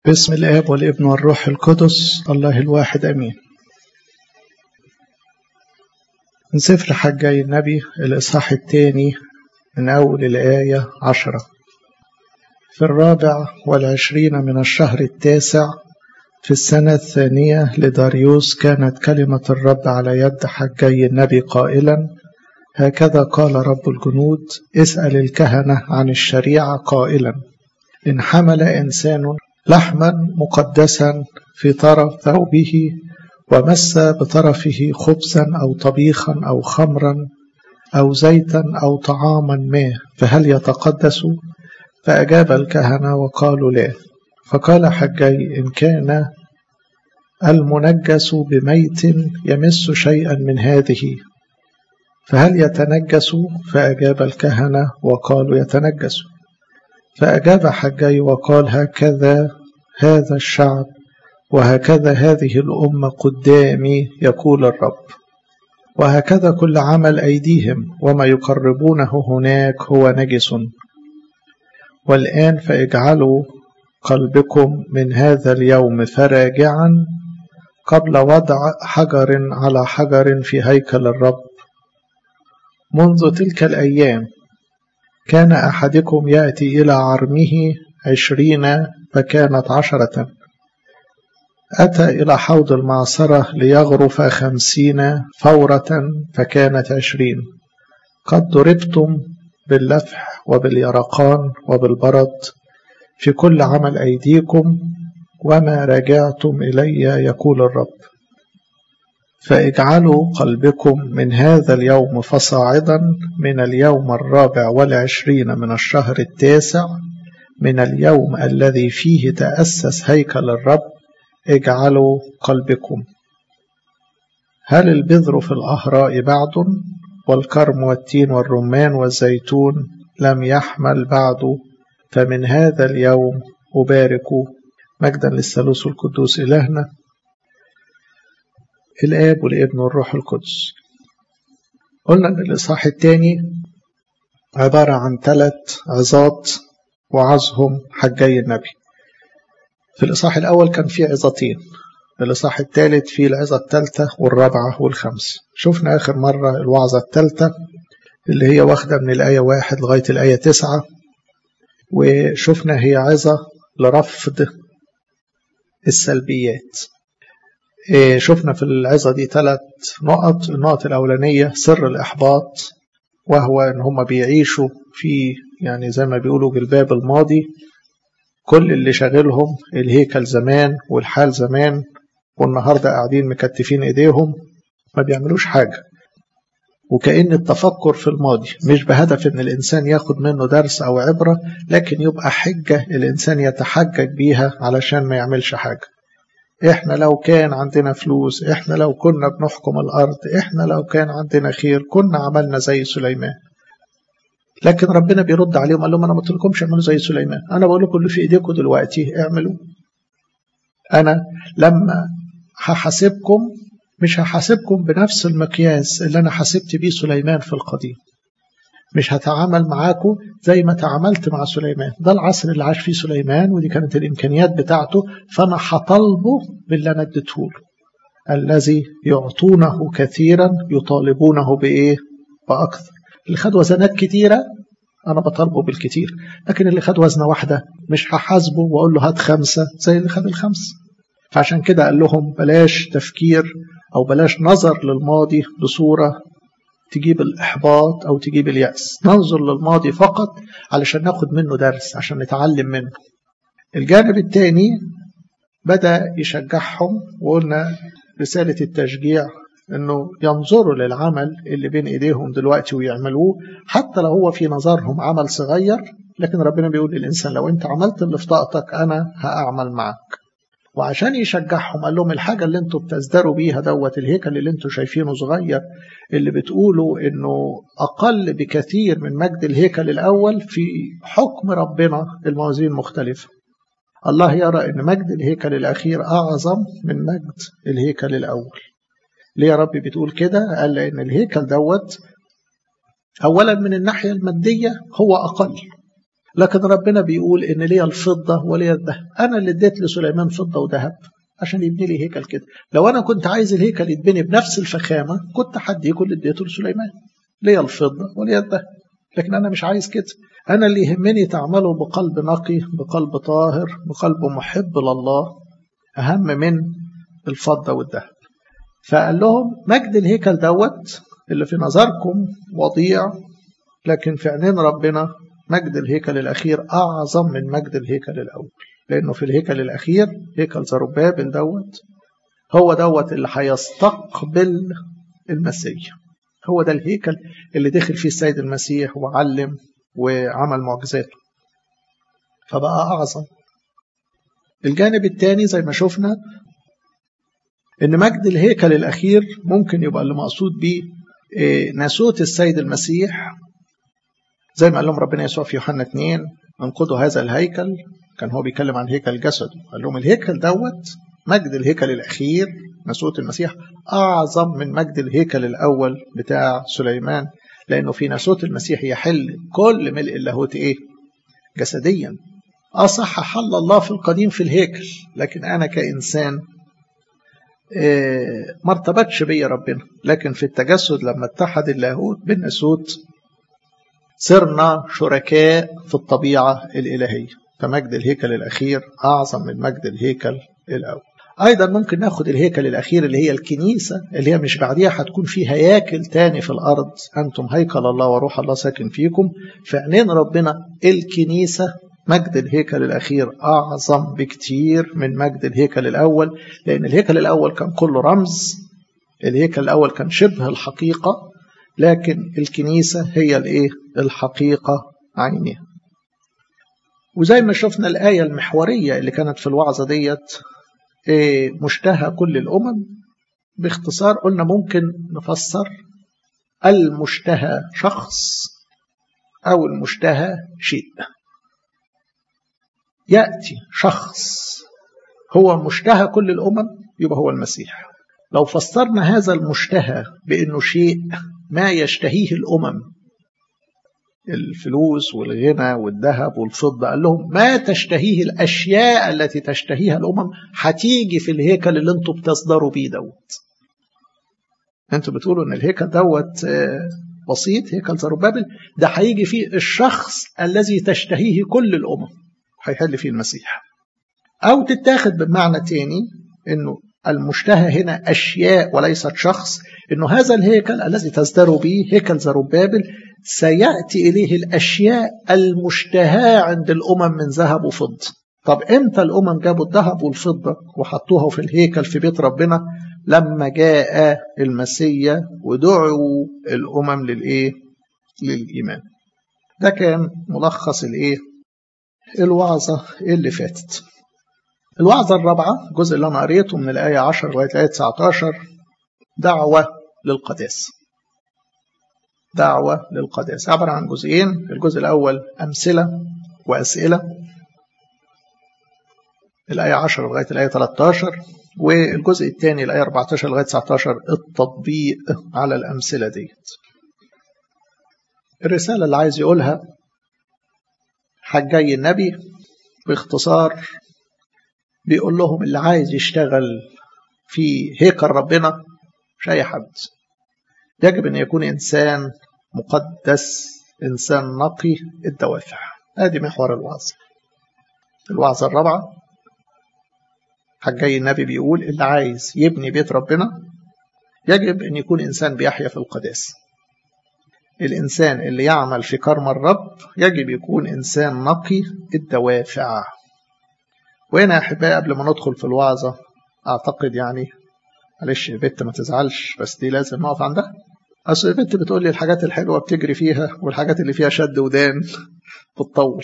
باسم الآب والابن والروح القدس الله الواحد أمين من سفر حجي النبي الإصحاح الثاني من أول الآية عشرة في الرابع والعشرين من الشهر التاسع في السنة الثانية لداريوس كانت كلمة الرب على يد حجي النبي قائلا هكذا قال رب الجنود اسأل الكهنة عن الشريعة قائلا إن حمل إنسان لحما مقدسا في طرف ثوبه ومس بطرفه خبزا أو طبيخا أو خمرا أو زيتا أو طعاما ما فهل يتقدس فأجاب الكهنة وقالوا لا فقال حجي إن كان المنجس بميت يمس شيئا من هذه فهل يتنجس فأجاب الكهنة وقالوا يتنجس فأجاب حجي وقال هكذا هذا الشعب وهكذا هذه الأمة قدامي يقول الرب وهكذا كل عمل أيديهم وما يقربونه هناك هو نجس والآن فاجعلوا قلبكم من هذا اليوم فراجعا قبل وضع حجر على حجر في هيكل الرب منذ تلك الأيام كان أحدكم يأتي إلى عرمه عشرين فكانت عشرة أتى إلى حوض المعصرة ليغرف خمسين فورة فكانت عشرين قد ضربتم باللفح وباليرقان وبالبرد في كل عمل أيديكم وما رجعتم إلي يقول الرب فاجعلوا قلبكم من هذا اليوم فصاعدا من اليوم الرابع والعشرين من الشهر التاسع من اليوم الذي فيه تأسس هيكل الرب اجعلوا قلبكم هل البذر في الأهراء بعد والكرم والتين والرمان والزيتون لم يحمل بعد فمن هذا اليوم أبارك مجدا للثالوث القدوس إلهنا الآب والابن والروح القدس قلنا أن الإصحاح الثاني عبارة عن ثلاث عظات وعظهم حجي النبي في الإصحاح الأول كان فيه عظتين الإصحاح الثالث فيه العظة الثالثة والرابعة والخامسة شفنا آخر مرة الوعظة الثالثة اللي هي واخدة من الآية واحد لغاية الآية تسعة وشفنا هي عظة لرفض السلبيات شفنا في العظة دي ثلاث نقط النقط الأولانية سر الإحباط وهو إن هم بيعيشوا في يعني زي ما بيقولوا جلباب الماضي كل اللي شاغلهم الهيكل زمان والحال زمان والنهاردة قاعدين مكتفين إيديهم ما بيعملوش حاجة وكأن التفكر في الماضي مش بهدف إن الإنسان ياخد منه درس أو عبرة لكن يبقى حجة الإنسان يتحجج بيها علشان ما يعملش حاجة احنا لو كان عندنا فلوس احنا لو كنا بنحكم الارض احنا لو كان عندنا خير كنا عملنا زي سليمان لكن ربنا بيرد عليهم قال لهم انا ما قلتلكمش اعملوا زي سليمان انا بقول لكم اللي في ايديكم دلوقتي اعملوا انا لما هحاسبكم مش هحاسبكم بنفس المقياس اللي انا حاسبت بيه سليمان في القديم مش هتعامل معاكم زي ما تعاملت مع سليمان ده العصر اللي عاش فيه سليمان ودي كانت الإمكانيات بتاعته فأنا هطالبه باللي أنا اديته له الذي يعطونه كثيرا يطالبونه بإيه بأكثر اللي خد وزنات كتيرة أنا بطالبه بالكتير لكن اللي خد وزنة واحدة مش هحاسبه وأقول له هات خمسة زي اللي خد الخمسة فعشان كده قال لهم بلاش تفكير أو بلاش نظر للماضي بصورة تجيب الإحباط أو تجيب اليأس ننظر للماضي فقط علشان ناخد منه درس عشان نتعلم منه الجانب الثاني بدأ يشجعهم وقلنا رسالة التشجيع انه ينظروا للعمل اللي بين ايديهم دلوقتي ويعملوه حتى لو هو في نظرهم عمل صغير لكن ربنا بيقول للانسان لو انت عملت اللي في طاقتك انا هاعمل معك وعشان يشجعهم قال لهم الحاجة اللي انتوا بتزدروا بيها دوت الهيكل اللي انتوا شايفينه صغير اللي بتقولوا انه اقل بكثير من مجد الهيكل الاول في حكم ربنا الموازين مختلفة الله يرى ان مجد الهيكل الاخير اعظم من مجد الهيكل الاول ليه يا رب بتقول كده قال لان الهيكل دوت اولا من الناحية المادية هو اقل لكن ربنا بيقول ان ليا الفضه وليا الذهب انا اللي اديت لسليمان فضه وذهب عشان يبني لي هيكل كده لو انا كنت عايز الهيكل يتبني بنفس الفخامه كنت حد كل اديته لسليمان ليا الفضه وليا الذهب لكن انا مش عايز كده انا اللي يهمني تعمله بقلب نقي بقلب طاهر بقلب محب لله اهم من الفضه والذهب فقال لهم مجد الهيكل دوت اللي في نظركم وضيع لكن في عينين ربنا مجد الهيكل الأخير أعظم من مجد الهيكل الأول لأنه في الهيكل الأخير هيكل زربابل دوت هو دوت اللي هيستقبل المسيح هو ده الهيكل اللي دخل فيه السيد المسيح وعلم وعمل معجزاته فبقى أعظم الجانب الثاني زي ما شفنا ان مجد الهيكل الاخير ممكن يبقى اللي مقصود بيه ناسوت السيد المسيح زي ما قال لهم ربنا يسوع في يوحنا 2 انقضوا هذا الهيكل كان هو بيتكلم عن هيكل جسده قال لهم الهيكل دوت مجد الهيكل الاخير ناسوت المسيح اعظم من مجد الهيكل الاول بتاع سليمان لانه في ناسوت المسيح يحل كل ملء اللاهوت ايه جسديا اصح حل الله في القديم في الهيكل لكن انا كانسان ما ارتبطش بيا ربنا لكن في التجسد لما اتحد اللاهوت بالناسوت صرنا شركاء في الطبيعة الإلهية فمجد الهيكل الأخير أعظم من مجد الهيكل الأول أيضا ممكن ناخد الهيكل الأخير اللي هي الكنيسة اللي هي مش بعديها هتكون في هياكل تاني في الأرض أنتم هيكل الله وروح الله ساكن فيكم في عينين ربنا الكنيسة مجد الهيكل الأخير أعظم بكتير من مجد الهيكل الأول لأن الهيكل الأول كان كله رمز الهيكل الأول كان شبه الحقيقة لكن الكنيسة هي الإيه؟ الحقيقة عينها وزي ما شفنا الآية المحورية اللي كانت في الوعظة ديت إيه مشتهى كل الأمم باختصار قلنا ممكن نفسر المشتهى شخص أو المشتهى شيء يأتي شخص هو مشتهى كل الأمم يبقى هو المسيح لو فسرنا هذا المشتهى بأنه شيء ما يشتهيه الأمم الفلوس والغنى والذهب والفضة قال لهم ما تشتهيه الأشياء التي تشتهيها الأمم هتيجي في الهيكل اللي انتوا بتصدروا بيه دوت انتوا بتقولوا ان الهيكل دوت بسيط هيكل زربابل ده هيجي فيه الشخص الذي تشتهيه كل الأمم هيحل فيه المسيح أو تتاخد بمعنى تاني انه المشتهى هنا أشياء وليست شخص إنه هذا الهيكل الذي تزدر به هيكل زربابل سيأتي إليه الأشياء المشتهاة عند الأمم من ذهب وفضة طب إمتى الأمم جابوا الذهب والفضة وحطوها في الهيكل في بيت ربنا لما جاء المسيا ودعوا الأمم للإيه للإيمان ده كان ملخص الإيه الوعظة اللي فاتت الوعظة الرابعة الجزء اللي أنا قريته من الآية 10 لغاية الآية 19 دعوة للقداسة دعوة للقداسة عبارة عن جزئين الجزء الأول أمثلة وأسئلة الآية 10 لغاية الآية 13 والجزء الثاني الآية 14 لغاية 19 التطبيق على الأمثلة ديت الرسالة اللي عايز يقولها حجاي النبي باختصار بيقول لهم اللي عايز يشتغل في هيكل ربنا مش أي حد يجب أن يكون إنسان مقدس إنسان نقي الدوافع هذه محور الوعظ الوعظة الرابعة حجاي النبي بيقول اللي عايز يبني بيت ربنا يجب أن يكون إنسان بيحيا في القداسة الإنسان اللي يعمل في كرم الرب يجب يكون إنسان نقي الدوافع وهنا يا أحبائي قبل ما ندخل في الوعظة أعتقد يعني معلش يا بنت ما تزعلش بس دي لازم نقف عندها أصل البنت بتقول لي الحاجات الحلوة بتجري فيها والحاجات اللي فيها شد ودان بتطول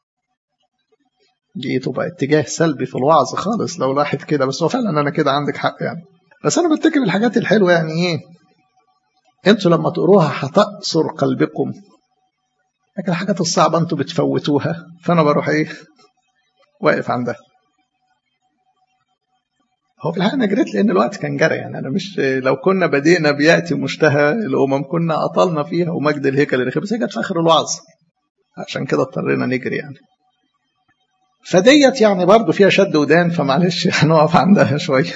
دي تبقى اتجاه سلبي في الوعظ خالص لو الواحد كده بس هو فعلا أنا كده عندك حق يعني بس أنا بفتكر الحاجات الحلوة يعني إيه انتوا لما تقروها هتأثر قلبكم لكن الحاجات الصعبة انتوا بتفوتوها فأنا بروح إيه واقف عندها هو في الحقيقة أنا جريت لأن الوقت كان جرى يعني أنا مش لو كنا بدينا بيأتي مشتهى الأمم كنا أطلنا فيها ومجد الهيكل الأخير بس هي جت في آخر الوعظ عشان كده اضطرينا نجري يعني فديت يعني برضه فيها شد ودان فمعلش هنقف عندها شويه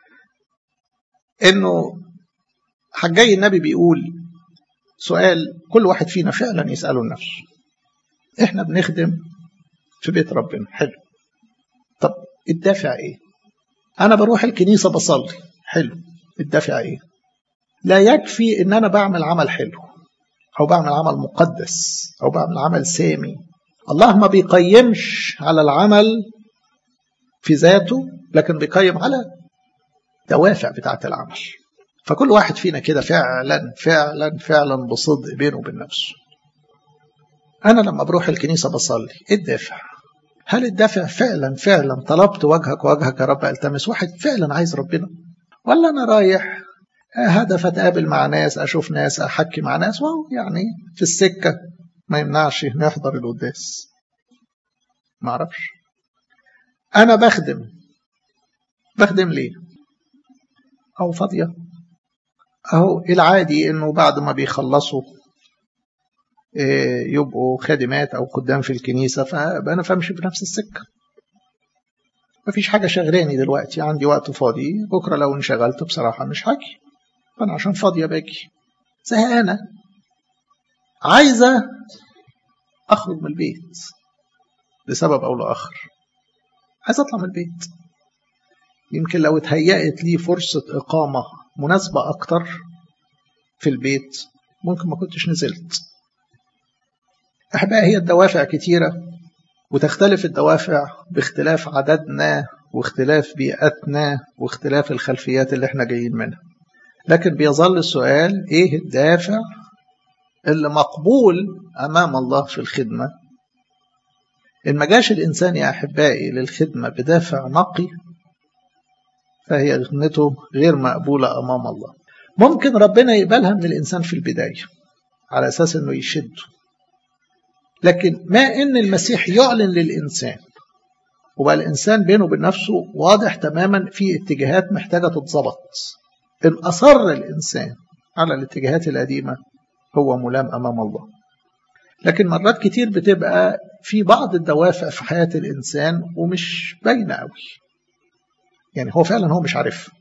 انه حجاي النبي بيقول سؤال كل واحد فينا فعلا يساله لنفسه احنا بنخدم في بيت ربنا حلو طب الدافع ايه انا بروح الكنيسه بصلي حلو الدافع ايه لا يكفي ان انا بعمل عمل حلو او بعمل عمل مقدس او بعمل عمل سامي الله ما بيقيمش على العمل في ذاته لكن بيقيم على دوافع بتاعه العمل فكل واحد فينا كده فعلا فعلا فعلا بصدق بينه وبين نفسه انا لما بروح الكنيسه بصلي ايه الدافع هل الدافع فعلا فعلا طلبت وجهك وجهك يا رب التمس واحد فعلا عايز ربنا ولا انا رايح هدف اتقابل مع ناس اشوف ناس احكي مع ناس وهو يعني في السكه ما يمنعش نحضر القداس ما اعرفش انا بخدم بخدم ليه او فاضيه اهو العادي انه بعد ما بيخلصوا يبقوا خادمات او خدام في الكنيسه فانا فامشي بنفس السكه مفيش حاجه شغلاني دلوقتي عندي وقت فاضي بكره لو انشغلت بصراحه مش هاجي فانا عشان فاضيه باجي زهقانه عايزه اخرج من البيت لسبب او لاخر عايز اطلع من البيت يمكن لو اتهيأت لي فرصة إقامة مناسبة أكتر في البيت ممكن ما كنتش نزلت أحبائي هي الدوافع كتيرة وتختلف الدوافع باختلاف عددنا واختلاف بيئتنا واختلاف الخلفيات اللي احنا جايين منها لكن بيظل السؤال ايه الدافع اللي مقبول امام الله في الخدمه ان ما جاش الانسان يا احبائي للخدمه بدافع نقي فهي خدمته غير مقبوله امام الله ممكن ربنا يقبلها من الانسان في البدايه على اساس انه يشده لكن ما ان المسيح يعلن للانسان وبقى الانسان بينه وبين نفسه واضح تماما في اتجاهات محتاجه تتظبط ان اصر الانسان على الاتجاهات القديمه هو ملام امام الله لكن مرات كتير بتبقى في بعض الدوافع في حياه الانسان ومش باينه قوي يعني هو فعلا هو مش عارفها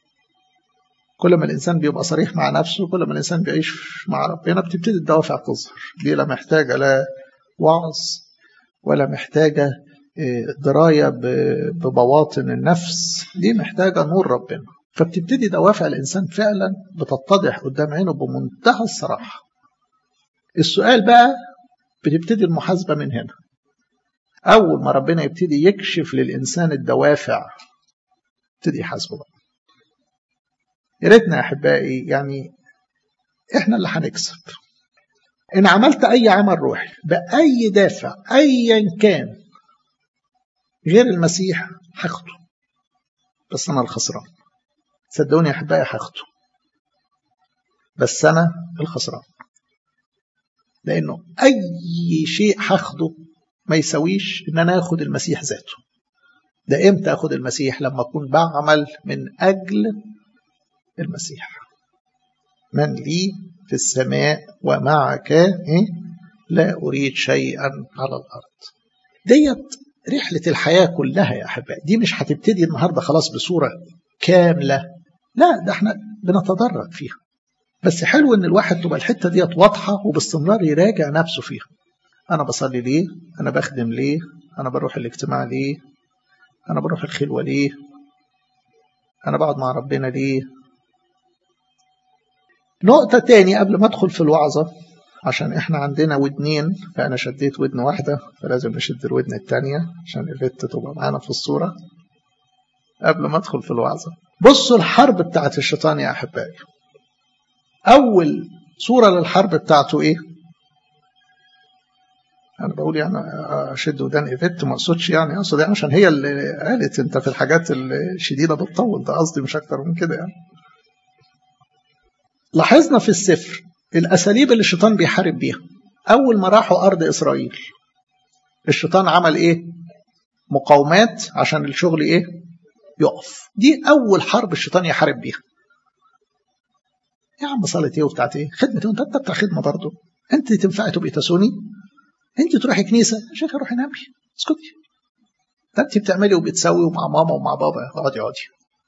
كل ما الانسان بيبقى صريح مع نفسه كل ما الانسان بيعيش مع ربنا بتبتدي الدوافع تظهر دي لا محتاجه لا وعظ ولا محتاجه درايه ببواطن النفس دي محتاجه نور ربنا فبتبتدي دوافع الانسان فعلا بتتضح قدام عينه بمنتهى الصراحه السؤال بقى بتبتدي المحاسبه من هنا اول ما ربنا يبتدي يكشف للانسان الدوافع يبتدي يحاسبه بقى يا ريتنا يا احبائي يعني احنا اللي هنكسب ان عملت اي عمل روحي باي دافع ايا كان غير المسيح هاخده بس انا الخسران صدقوني يا احبائي هاخده بس انا الخسران لانه اي شيء هاخده ما يساويش ان انا اخد المسيح ذاته ده امتى اخد المسيح لما اكون بعمل من اجل المسيح من لي في السماء ومعك إيه؟ لا أريد شيئا على الأرض ديت رحلة الحياة كلها يا أحبائي دي مش هتبتدي النهاردة خلاص بصورة كاملة لا ده احنا بنتدرج فيها بس حلو ان الواحد تبقى الحتة ديت واضحة وباستمرار يراجع نفسه فيها أنا بصلي ليه أنا بخدم ليه أنا بروح الاجتماع ليه أنا بروح الخلوة ليه أنا بقعد مع ربنا ليه نقطة تاني قبل ما أدخل في الوعظة عشان إحنا عندنا ودنين فأنا شديت ودن واحدة فلازم نشد الودن التانية عشان البت تبقى معانا في الصورة قبل ما أدخل في الوعظة بصوا الحرب بتاعت الشيطان يا أحبائي أول صورة للحرب بتاعته إيه؟ أنا بقول يعني أشد ودان إيفيت ما أقصدش يعني أقصد يعني عشان هي اللي قالت أنت في الحاجات الشديدة بتطول ده قصدي مش أكتر من كده يعني لاحظنا في السفر الأساليب اللي الشيطان بيحارب بيها أول ما راحوا أرض إسرائيل الشيطان عمل إيه؟ مقاومات عشان الشغل إيه؟ يقف دي أول حرب الشيطان يحارب بيها يا عم صلاة إيه وبتاعت إيه؟ خدمة إيه؟ أنت بتاع خدمة برضه أنت تنفعي تبقي تسوني انت تروحي كنيسه يا شيخ روحي نامي اسكتي ده انت بتعملي وبتسوي ومع ماما ومع بابا اقعدي اقعدي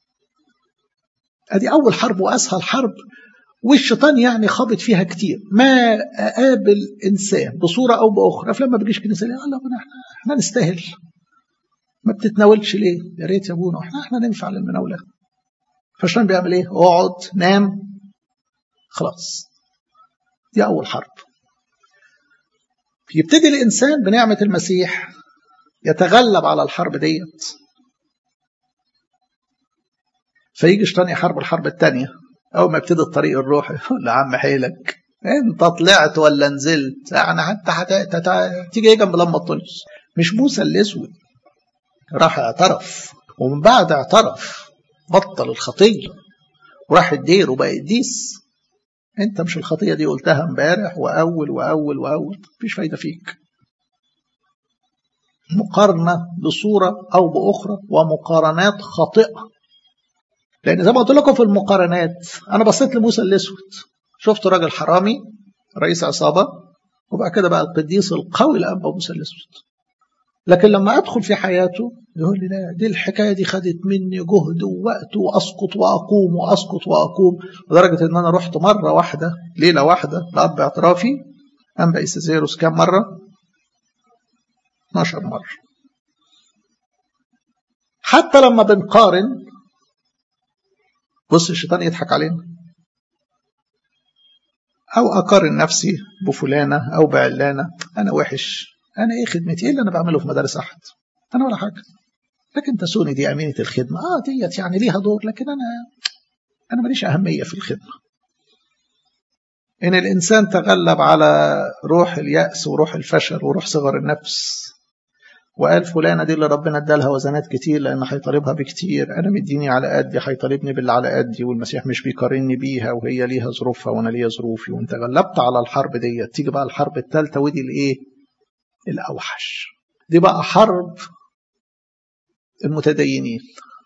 ادي اول حرب واسهل حرب والشيطان يعني خابط فيها كتير ما اقابل انسان بصوره او باخرى فلما بجيش كنيسه ليه الله احنا احنا نستاهل ما بتتناولش ليه يا ريت يا ابونا احنا احنا ننفع للمناوله فالشيطان بيعمل ايه اقعد نام خلاص دي اول حرب يبتدي الانسان بنعمه المسيح يتغلب على الحرب ديت فيجي الشيطان يحارب الحرب الثانيه اول ما يبتدي الطريق الروحي يقول له عم حيلك انت طلعت ولا نزلت يعني حتى حتى تيجي ايه جنب لما تطلس مش موسى الاسود راح اعترف ومن بعد اعترف بطل الخطيه وراح الدير وبقى قديس انت مش الخطيه دي قلتها امبارح واول واول واول مفيش فايده فيك مقارنه بصوره او باخرى ومقارنات خاطئه لان زي ما قلت لكم في المقارنات انا بصيت لموسى الاسود شفت راجل حرامي رئيس عصابه وبعد كده بقى القديس القوي الانبا موسى الاسود لكن لما ادخل في حياته يقول لي لا دي الحكايه دي خدت مني جهد ووقت واسقط واقوم واسقط واقوم لدرجه ان انا رحت مره واحده ليله واحده لاب اعترافي انبا اسيزيروس كام مره 12 مره حتى لما بنقارن بص الشيطان يضحك علينا او اقارن نفسي بفلانه او بعلانه انا وحش انا ايه خدمتي ايه اللي انا بعمله في مدارس احد انا ولا حاجه لكن تسوني دي امينه الخدمه اه ديت يعني ليها دور لكن انا انا ماليش اهميه في الخدمه ان الانسان تغلب على روح الياس وروح الفشل وروح صغر النفس وقال فلانه دي اللي ربنا ادالها وزنات كتير لان هيطالبها بكتير انا مديني على قدي هيطالبني باللي على قدي والمسيح مش بيقارني بيها وهي ليها ظروفها وانا ليا ظروفي وانت غلبت على الحرب ديت تيجي بقى الحرب الثالثه ودي الايه الأوحش دي بقى حرب المتدينين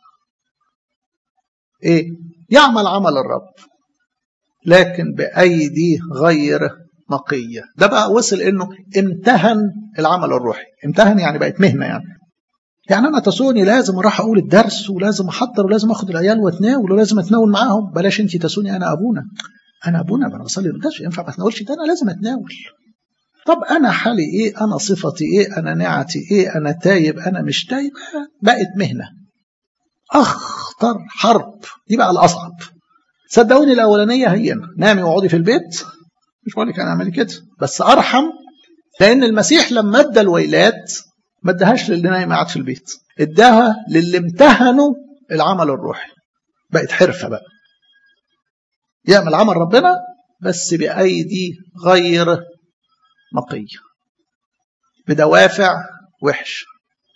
إيه يعمل عمل الرب لكن بأيدي غير نقية ده بقى وصل إنه امتهن العمل الروحي امتهن يعني بقت مهنة يعني يعني أنا تسوني لازم أروح أقول الدرس ولازم أحضر ولازم أخد العيال وأتناول ولازم أتناول معاهم بلاش أنت تسوني أنا أبونا أنا أبونا أنا بصلي القداس ينفع ما أتناولش ده أنا لازم أتناول طب أنا حالي إيه أنا صفتي إيه أنا نعتي إيه أنا تايب أنا مش تايب بقت مهنة أخطر حرب دي بقى الأصعب صدقوني الأولانية هي نامي واقعدي في البيت مش بقول لك أنا أعمل كده بس أرحم لأن المسيح لما ادى الويلات ما اداهاش للي نايم قاعد في البيت اداها للي امتهنوا العمل الروحي بقت حرفة بقى يعمل عمل ربنا بس بأيدي غير نقية بدوافع وحش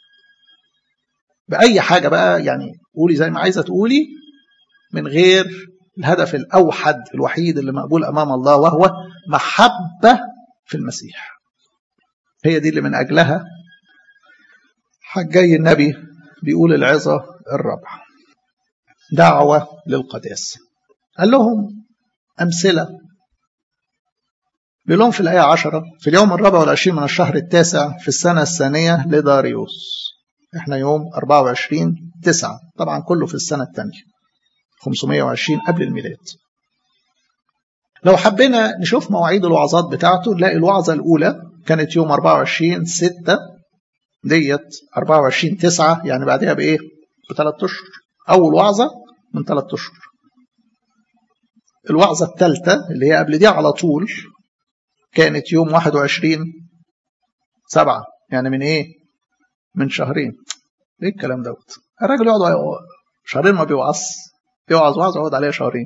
بأي حاجة بقى يعني قولي زي ما عايزة تقولي من غير الهدف الأوحد الوحيد اللي مقبول أمام الله وهو محبة في المسيح هي دي اللي من أجلها حجي النبي بيقول العظة الرابعة دعوة للقداسة قال لهم أمثلة بيقول لهم في الآية عشرة في اليوم الرابع والعشرين من الشهر التاسع في السنة الثانية لداريوس احنا يوم 24 تسعة طبعا كله في السنة الثانية 520 قبل الميلاد لو حبينا نشوف مواعيد الوعظات بتاعته نلاقي الوعظة الأولى كانت يوم 24 6 ديت 24 9 يعني بعدها بإيه؟ بثلاث أشهر أول وعظة من ثلاث أشهر الوعظة الثالثة اللي هي قبل دي على طول كانت يوم 21 سبعة يعني من ايه من شهرين ايه الكلام دوت الراجل يقعد شهرين ما بيوعظ يوعظ وعظ يقعد عليها شهرين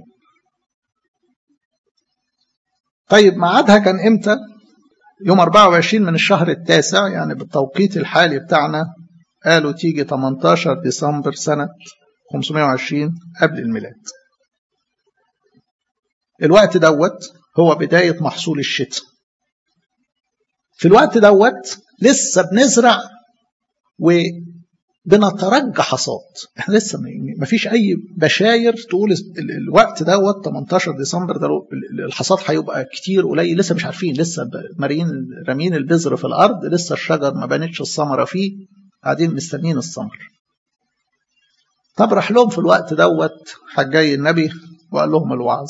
طيب ميعادها كان امتى يوم 24 من الشهر التاسع يعني بالتوقيت الحالي بتاعنا قالوا تيجي 18 ديسمبر سنة 520 قبل الميلاد الوقت دوت هو بداية محصول الشتاء في الوقت دوت لسه بنزرع بنترجى حصاد احنا لسه ما فيش اي بشاير تقول الوقت دوت 18 ديسمبر ده الحصاد هيبقى كتير قليل لسه مش عارفين لسه مارين رامين البذر في الارض لسه الشجر ما بانتش الثمره فيه قاعدين مستنيين الثمر طب راح لهم في الوقت دوت حجاي النبي وقال لهم الوعظ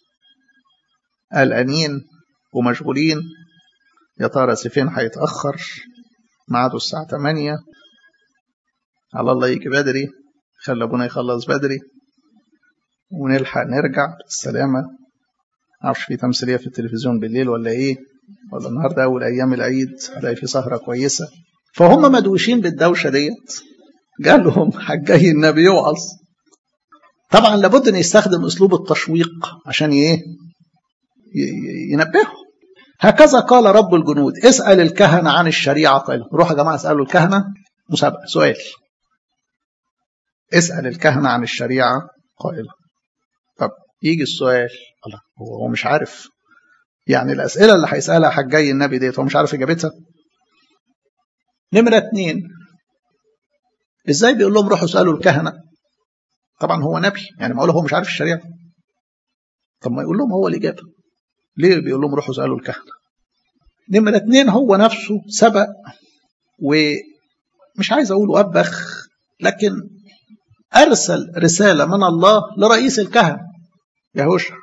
قلقانين ومشغولين يا ترى سيفين هيتأخر ميعاده الساعة 8 على الله يجي بدري خلي أبونا يخلص بدري ونلحق نرجع بالسلامة معرفش في تمثيلية في التلفزيون بالليل ولا إيه ولا النهاردة أول أيام العيد هلاقي في سهرة كويسة فهم مدوشين بالدوشة ديت قال لهم حجاي النبي يوعظ طبعا لابد ان يستخدم اسلوب التشويق عشان ايه ينبههم هكذا قال رب الجنود اسال الكهنه عن الشريعه قائلا روحوا يا جماعه اسالوا الكهنه مسابقه سؤال اسال الكهنه عن الشريعه قائلا طب يجي السؤال الله هو مش عارف يعني الاسئله اللي هيسالها حجاي النبي ديت هو مش عارف اجابتها نمره اتنين ازاي بيقول لهم روحوا اسالوا الكهنه طبعا هو نبي يعني ما هو مش عارف الشريعه طب ما يقول لهم هو الاجابه ليه بيقول لهم روحوا اسالوا الكهنه نمره اتنين هو نفسه سبق ومش عايز اقول وبخ لكن ارسل رساله من الله لرئيس الكهنه يهوشع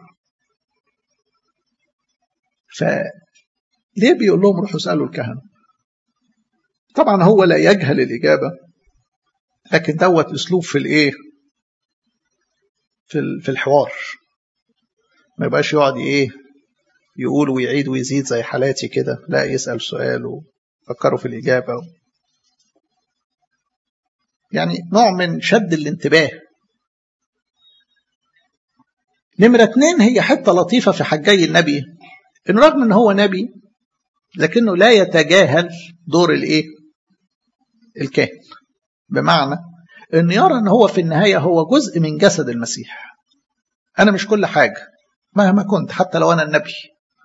ف ليه بيقول لهم روحوا اسالوا الكهنه طبعا هو لا يجهل الاجابه لكن دوت اسلوب في الايه في في الحوار ما يبقاش يقعد ايه يقول ويعيد ويزيد زي حالاتي كده لا يسال سؤال وفكروا في الاجابه يعني نوع من شد الانتباه نمرة اتنين هي حتة لطيفة في حجاي النبي إن رغم إن هو نبي لكنه لا يتجاهل دور الإيه؟ الكاهن بمعنى ان يرى ان هو في النهايه هو جزء من جسد المسيح انا مش كل حاجه مهما كنت حتى لو انا النبي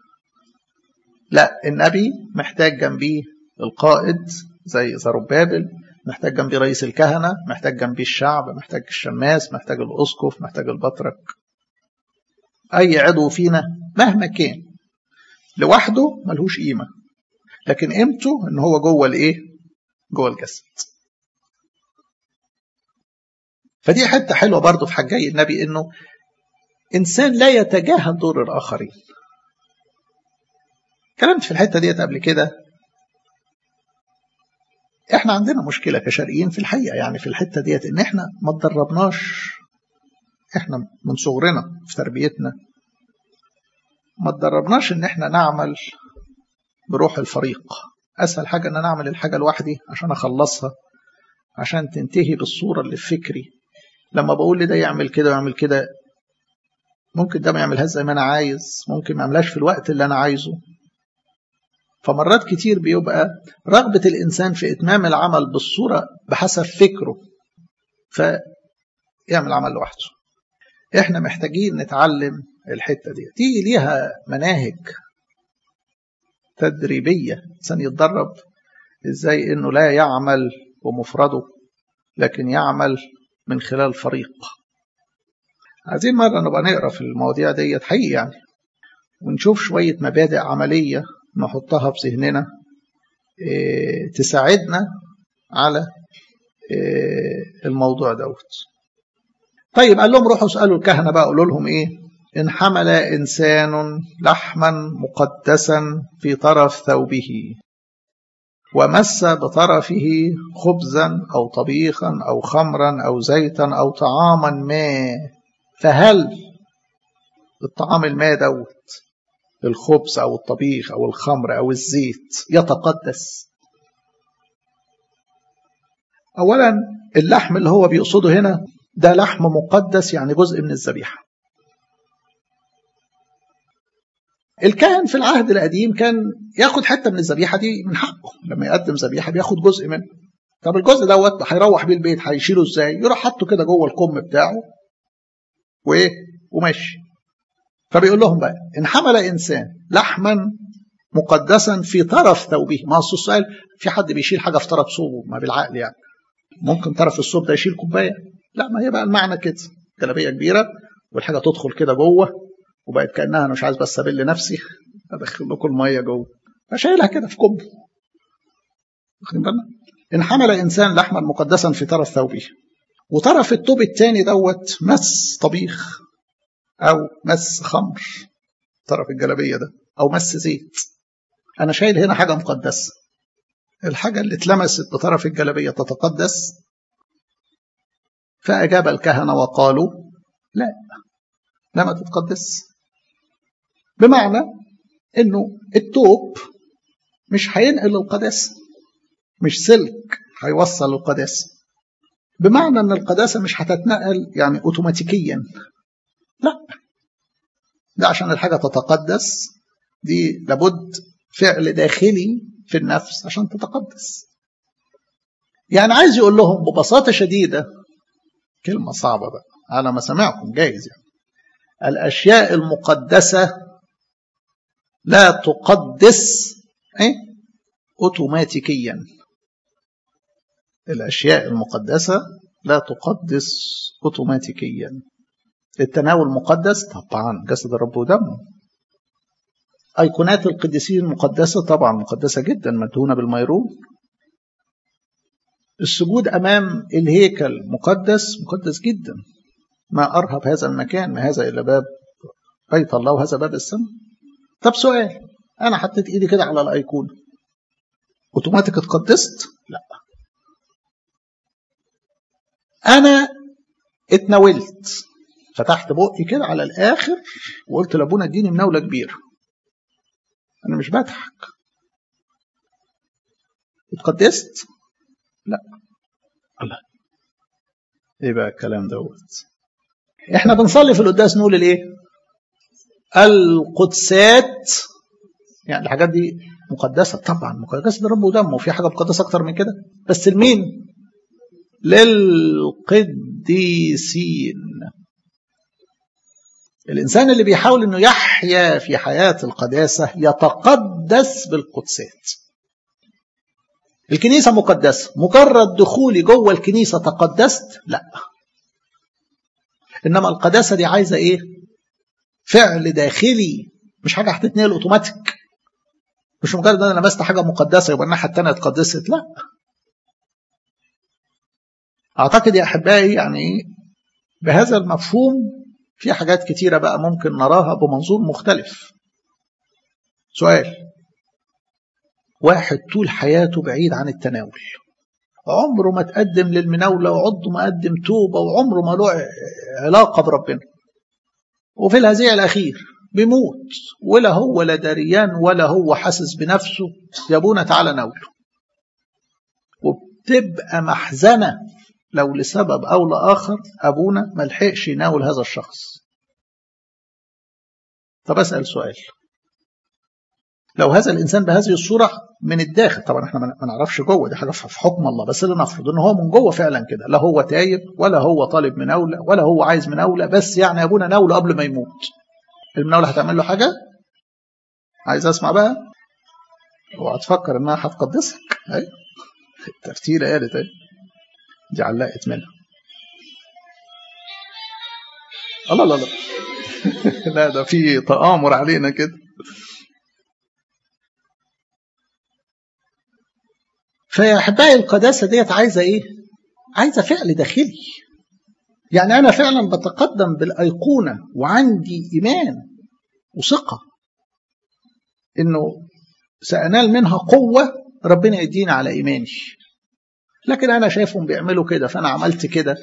لا النبي محتاج جنبيه القائد زي زربابل محتاج جنبيه رئيس الكهنه محتاج جنبيه الشعب محتاج الشماس محتاج الاسقف محتاج البطرك اي عضو فينا مهما كان لوحده ملهوش قيمه لكن قيمته ان هو جوه الايه جوه الجسد فدي حته حلوه برضه في حجاي النبي انه انسان لا يتجاهل دور الاخرين كلمت في الحته ديت قبل كده احنا عندنا مشكله كشرقيين في الحقيقه يعني في الحته ديت ان احنا ما اتدربناش احنا من صغرنا في تربيتنا ما اتدربناش ان احنا نعمل بروح الفريق اسهل حاجه ان انا اعمل الحاجه لوحدي عشان اخلصها عشان تنتهي بالصوره اللي في فكري لما بقول لده يعمل كده ويعمل كده ممكن ده ما يعملهاش زي ما انا عايز ممكن ما يعملهاش في الوقت اللي انا عايزه فمرات كتير بيبقى رغبة الإنسان في إتمام العمل بالصورة بحسب فكره فيعمل عمل لوحده إحنا محتاجين نتعلم الحتة دي دي ليها مناهج تدريبية الإنسان يتدرب إزاي إنه لا يعمل بمفرده لكن يعمل من خلال فريق عايزين مرة نبقى نقرا في المواضيع ديت حقيقي يعني ونشوف شوية مبادئ عملية نحطها في ذهننا إيه تساعدنا على إيه الموضوع دوت طيب قال لهم روحوا اسألوا الكهنة بقى قولوا لهم ايه إن حمل إنسان لحما مقدسا في طرف ثوبه ومس بطرفه خبزا أو طبيخا أو خمرا أو زيتا أو طعاما ما فهل الطعام الماء دوت الخبز أو الطبيخ أو الخمر أو الزيت يتقدس أولا اللحم اللي هو بيقصده هنا ده لحم مقدس يعني جزء من الذبيحة الكاهن في العهد القديم كان ياخد حته من الذبيحه دي من حقه لما يقدم ذبيحه بياخد جزء منه طب الجزء دوت هيروح بيه البيت هيشيله ازاي يروح حاطه كده جوه الكم بتاعه وايه وماشي فبيقول لهم بقى ان حمل انسان لحما مقدسا في طرف ثوبه ما اصل السؤال في حد بيشيل حاجه في طرف ثوبه ما بالعقل يعني ممكن طرف الثوب ده يشيل كوبايه لا ما هي بقى المعنى كده جلابيه كبيره والحاجه تدخل كده جوه وبقت كانها انا مش عايز بس ابل نفسي ادخل لكم الميه جوه فشايلها كده في كوب واخدين بالنا ان حمل انسان لحما مقدسا في طرف ثوبه وطرف التوب الثاني دوت مس طبيخ او مس خمر طرف الجلابيه ده او مس زيت انا شايل هنا حاجه مقدسه الحاجه اللي اتلمست بطرف الجلابيه تتقدس فاجاب الكهنه وقالوا لا لا ما تتقدس بمعنى انه التوب مش هينقل القداسه مش سلك هيوصل القداسه بمعنى ان القداسه مش هتتنقل يعني اوتوماتيكيا لا ده عشان الحاجه تتقدس دي لابد فعل داخلي في النفس عشان تتقدس يعني عايز يقول لهم ببساطه شديده كلمه صعبه بقى على ما سمعكم جايز يعني الاشياء المقدسه لا تقدس ايه اوتوماتيكيا الاشياء المقدسه لا تقدس اوتوماتيكيا التناول مقدس طبعا جسد الرب ودمه ايقونات القديسين مقدسه طبعا مقدسه جدا مدهونه بالميرون السجود امام الهيكل مقدس مقدس جدا ما ارهب هذا المكان ما هذا الا باب بيت الله وهذا باب السماء طب سؤال انا حطيت ايدي كده على الايقونه اوتوماتيك اتقدست لا انا اتناولت فتحت بقي كده على الاخر وقلت لابونا اديني مناوله كبيره انا مش بضحك اتقدست لا الله ايه بقى الكلام دوت احنا بنصلي في القداس نقول الايه القدسات يعني الحاجات دي مقدسه طبعا مقدسه الرب ودمه وفي حاجه مقدسه اكتر من كده بس لمين للقديسين الإنسان اللي بيحاول أنه يحيا في حياة القداسة يتقدس بالقدسات الكنيسة مقدسة مجرد دخولي جوه الكنيسة تقدست لا إنما القداسة دي عايزة إيه فعل داخلي مش حاجة هتتنقل أوتوماتيك مش مجرد أنا لمست حاجة مقدسة يبقى الناحية التانية اتقدست لا أعتقد يا أحبائي يعني بهذا المفهوم في حاجات كتيرة بقى ممكن نراها بمنظور مختلف سؤال واحد طول حياته بعيد عن التناول عمره ما تقدم للمناولة وعضه ما قدم توبة وعمره ما له علاقة بربنا وفي الهزيع الأخير بيموت ولا هو لا دريان ولا هو حاسس بنفسه يا ابونا تعالى ناوله وبتبقى محزنة لو لسبب أو لآخر أبونا ما لحقش يناول هذا الشخص طب أسأل سؤال لو هذا الإنسان بهذه الصورة من الداخل طبعا احنا ما نعرفش جوه دي حاجة في حكم الله بس اللي نفرض ان هو من جوه فعلا كده لا هو تايب ولا هو طالب مناولة ولا هو عايز مناولة بس يعني أبونا ناوله قبل ما يموت المناولة هتعمل له حاجة عايز أسمع بقى اوعى تفكر انها هتقدسك ايوه الترتيلة قالت ايه دي علقت منها الله لا لا لا ده في تآمر علينا كده فيا احبائي القداسه ديت عايزه ايه؟ عايزه فعل داخلي. يعني انا فعلا بتقدم بالايقونه وعندي ايمان وثقه انه سانال منها قوه ربنا يدينا على ايماني. لكن انا شايفهم بيعملوا كده فانا عملت كده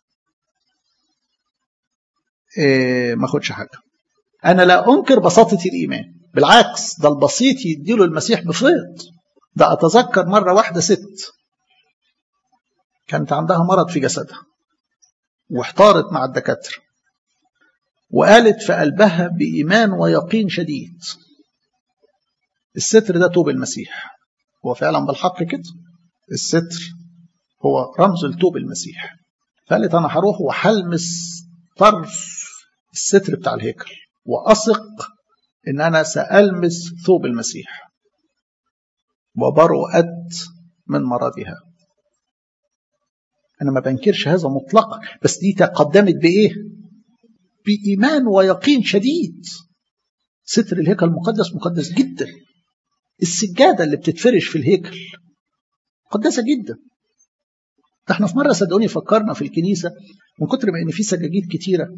إيه ما اخدش حاجه انا لا انكر بساطه الايمان بالعكس ده البسيط يديله المسيح بفيض ده اتذكر مره واحده ست كانت عندها مرض في جسدها واحتارت مع الدكاتره وقالت في قلبها بايمان ويقين شديد الستر ده توب المسيح هو فعلا بالحق كده الستر هو رمز لتوب المسيح فقالت انا هروح وهلمس طرف الستر بتاع الهيكل واثق ان انا سالمس ثوب المسيح وبرؤت من مرضها أنا ما بنكرش هذا مطلقا بس دي تقدمت بإيه بإيمان ويقين شديد ستر الهيكل المقدس مقدس جدا السجادة اللي بتتفرش في الهيكل مقدسة جدا ده احنا في مرة صدقوني فكرنا في الكنيسة من كتر ما ان في سجاجيد كتيرة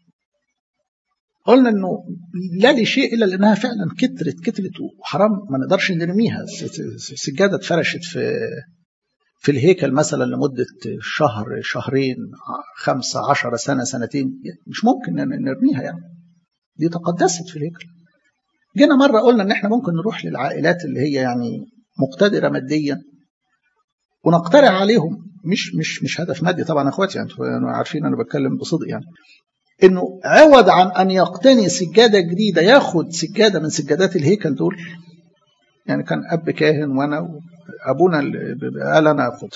قلنا انه لا لشيء الا لانها فعلا كترت كترت وحرام ما نقدرش نرميها سجاده اتفرشت في في الهيكل مثلا لمده شهر شهرين خمسة عشر سنة سنتين مش ممكن نرميها يعني دي تقدست في الهيكل جينا مرة قلنا ان احنا ممكن نروح للعائلات اللي هي يعني مقتدرة ماديا ونقترح عليهم مش مش مش هدف مادي طبعا اخواتي يعني انتوا عارفين انا بتكلم بصدق يعني انه عوض عن ان يقتني سجاده جديده ياخد سجاده من سجادات الهيكل دول يعني كان اب كاهن وانا ابونا قال انا اخدها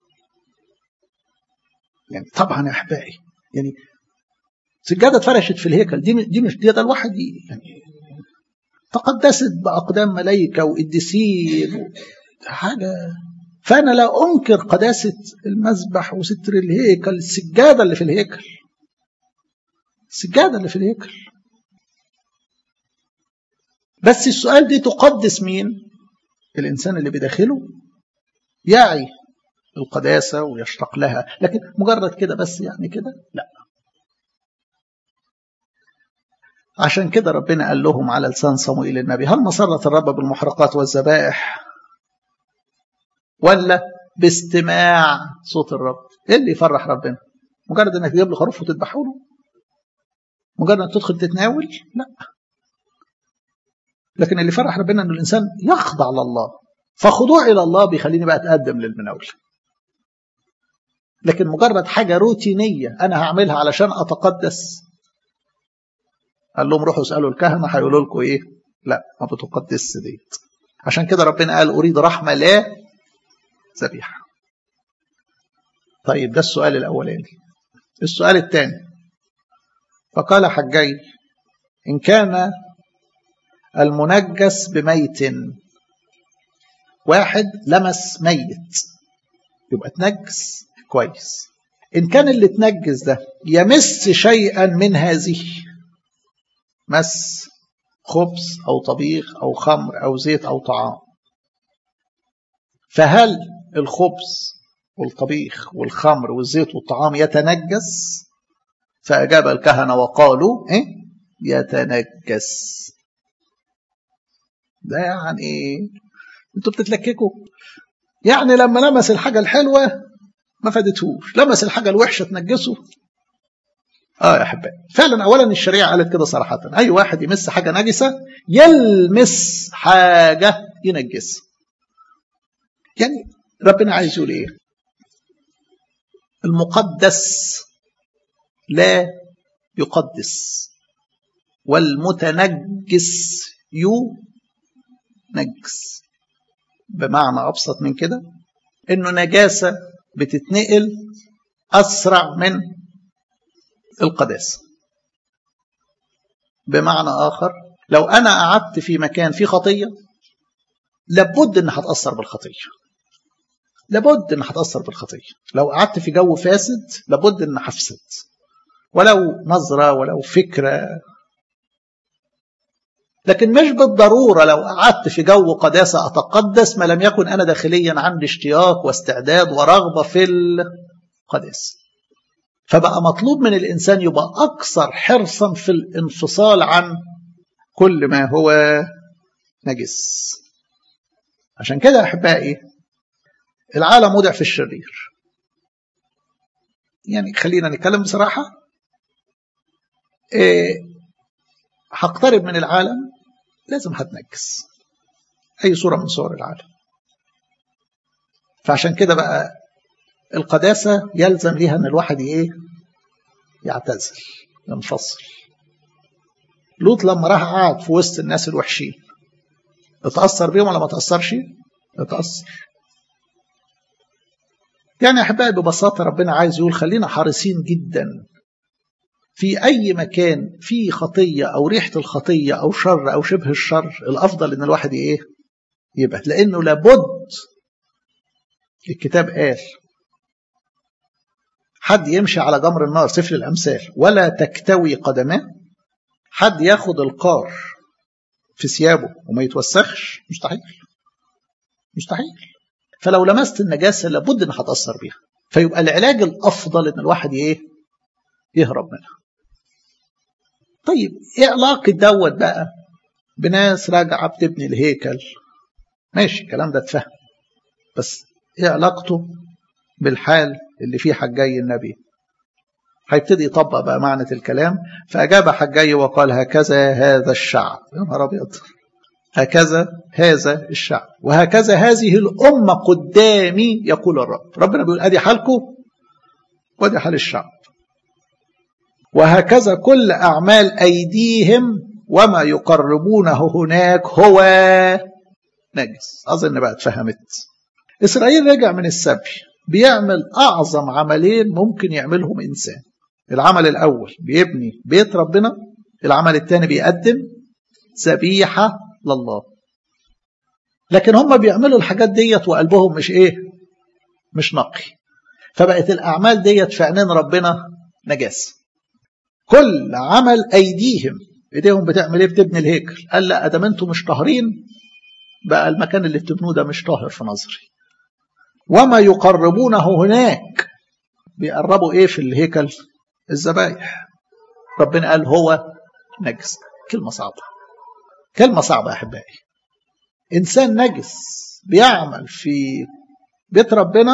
يعني طبعا يا احبائي يعني سجاده اتفرشت في الهيكل دي دي مش دي ده الواحد يعني تقدست باقدام ملائكه وقديسين حاجه فانا لا انكر قداسه المذبح وستر الهيكل السجاده اللي في الهيكل السجادة اللي في الهيكل بس السؤال دي تقدس مين الإنسان اللي بداخله يعي القداسة ويشتاق لها لكن مجرد كده بس يعني كده لا عشان كده ربنا قال لهم على لسان صموئيل النبي هل مسرة الرب بالمحرقات والذبائح ولا باستماع صوت الرب ايه اللي يفرح ربنا مجرد انك تجيب له خروف وتذبحه له مجرد انك تدخل تتناول لا لكن اللي فرح ربنا ان الانسان يخضع لله فخضوع الى الله بيخليني بقى اتقدم للمناوله لكن مجرد حاجه روتينيه انا هعملها علشان اتقدس قال لهم روحوا اسالوا الكهنه هيقولوا لكم ايه لا ما بتقدسش ديت عشان كده ربنا قال اريد رحمه لا ذبيحه طيب ده السؤال الاولاني السؤال الثاني فقال حجي إن كان المنجس بميت واحد لمس ميت يبقى تنجس كويس إن كان اللي تنجس ده يمس شيئا من هذه مس خبز أو طبيخ أو خمر أو زيت أو طعام فهل الخبز والطبيخ والخمر والزيت والطعام يتنجس فأجاب الكهنة وقالوا إيه؟ يتنجس ده يعني إيه؟ أنتوا بتتلككوا يعني لما لمس الحاجة الحلوة ما فادتهوش لمس الحاجة الوحشة تنجسه اه يا احبائي فعلا اولا الشريعه قالت كده صراحه اي واحد يمس حاجه نجسه يلمس حاجه ينجسها يعني ربنا عايز يقول ايه المقدس لا يقدس والمتنجس ينجس بمعنى أبسط من كده إنه نجاسة بتتنقل أسرع من القداسة بمعنى آخر لو أنا قعدت في مكان فيه خطية لابد إن هتأثر بالخطية لابد إن هتأثر بالخطية لو قعدت في جو فاسد لابد إن هفسد ولو نظرة ولو فكرة لكن مش بالضرورة لو قعدت في جو قداسة أتقدس ما لم يكن أنا داخليا عندي اشتياق واستعداد ورغبة في القداسة فبقى مطلوب من الإنسان يبقى أكثر حرصا في الانفصال عن كل ما هو نجس عشان كده يا أحبائي العالم وضع في الشرير يعني خلينا نتكلم بصراحة إيه هقترب من العالم لازم هتنجس أي صورة من صور العالم فعشان كده بقى القداسة يلزم ليها أن الواحد إيه يعتزل ينفصل لوط لما راح قعد في وسط الناس الوحشين اتأثر بيهم ولا ما تأثرش؟ اتأثر يعني يا أحبائي ببساطة ربنا عايز يقول خلينا حريصين جدا في أي مكان فيه خطية أو ريحة الخطية أو شر أو شبه الشر الأفضل إن الواحد إيه يبعد لأنه لابد الكتاب قال حد يمشي على جمر النار سفر الأمثال ولا تكتوي قدماه حد ياخد القار في ثيابه وما يتوسخش مستحيل مستحيل فلو لمست النجاسة لابد انها هتأثر بيها فيبقى العلاج الأفضل ان الواحد ايه يهرب منها طيب ايه علاقة دوت بقى بناس راجعة بتبني الهيكل ماشي الكلام ده اتفهم بس ايه علاقته بالحال اللي فيه حجاي النبي هيبتدي يطبق بقى معنى الكلام فأجاب حجاي وقال هكذا هذا الشعب يا نهار أبيض هكذا هذا الشعب وهكذا هذه الأمة قدامي يقول الرب ربنا بيقول أدي حالكم وأدي حال الشعب وهكذا كل أعمال أيديهم وما يقربونه هناك هو نجس أظن بقى اتفهمت إسرائيل رجع من السبي بيعمل أعظم عملين ممكن يعملهم إنسان العمل الأول بيبني بيت ربنا العمل الثاني بيقدم ذبيحة لله لكن هم بيعملوا الحاجات ديت وقلبهم مش ايه مش نقي فبقت الأعمال ديت في عينين ربنا نجاسة كل عمل أيديهم ايديهم بتعمل ايه بتبني الهيكل قال لا ادام انتم مش طاهرين بقى المكان اللي بتبنوه ده مش طاهر في نظري وما يقربونه هناك بيقربوا ايه في الهيكل الذبايح ربنا قال هو نجس كلمة صعبة كلمة صعبة يا أحبائي إنسان نجس بيعمل في بيت ربنا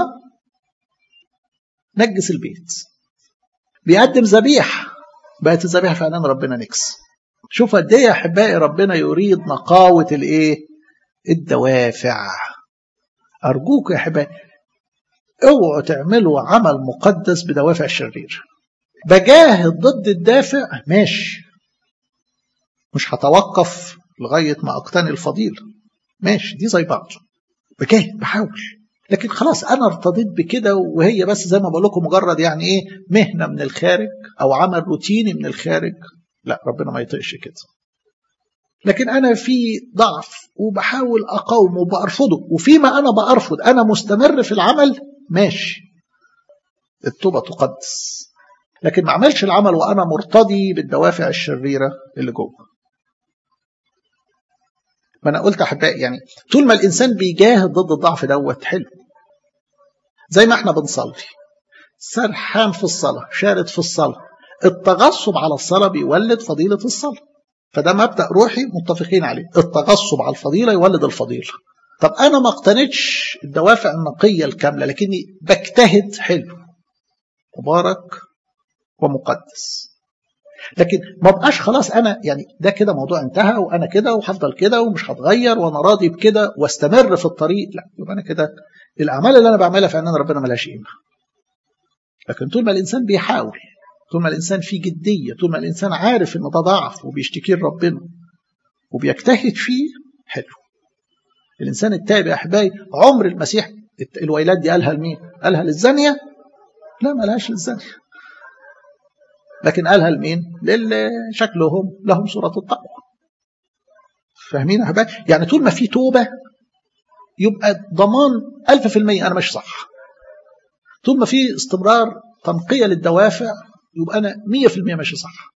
نجس البيت بيقدم ذبيحة بقت الذبيحة في عينين ربنا نجس شوف قد ايه يا احبائي ربنا يريد نقاوة الايه الدوافع ارجوك يا احبائي اوعوا تعملوا عمل مقدس بدوافع شريره بجاهد ضد الدافع ماشي مش هتوقف لغاية ما أقتني الفضيلة ماشي دي زي بعض بجاهد بحاول لكن خلاص أنا ارتضيت بكده وهي بس زي ما بقول لكم مجرد يعني إيه مهنة من الخارج أو عمل روتيني من الخارج لا ربنا ما يطيقش كده لكن أنا في ضعف وبحاول أقاومه وبأرفضه وفيما أنا بأرفض أنا مستمر في العمل ماشي التوبة تقدس لكن ما اعملش العمل وانا مرتضي بالدوافع الشريره اللي جوه ما انا قلت احبائي يعني طول ما الانسان بيجاهد ضد الضعف دوت حلو زي ما احنا بنصلي سرحان في الصلاه شارد في الصلاه التغصب على الصلاه بيولد فضيله الصلاه فده مبدا روحي متفقين عليه التغصب على الفضيله يولد الفضيله طب انا ما اقتنيتش الدوافع النقيه الكامله لكني بجتهد حلو مبارك ومقدس لكن ما بقاش خلاص انا يعني ده كده موضوع انتهى وانا كده وهفضل كده ومش هتغير وانا راضي بكده واستمر في الطريق لا يبقى انا كده الاعمال اللي انا بعملها في عينين ربنا ملهاش قيمه لكن طول ما الانسان بيحاول طول ما الانسان فيه جديه طول ما الانسان عارف ان ده ضعف وبيشتكي لربنا وبيجتهد فيه حلو الانسان التائب يا احبائي عمر المسيح الويلات دي قالها لمين؟ قالها للزانيه؟ لا ملهاش للزانيه لكن قالها لمين؟ للي شكلهم لهم صورة التقوى. فاهمين يا حبايبي؟ يعني طول ما في توبة يبقى ضمان ألف في المية أنا ماشي صح. طول ما في استمرار تنقية للدوافع يبقى أنا مية في المية ماشي صح.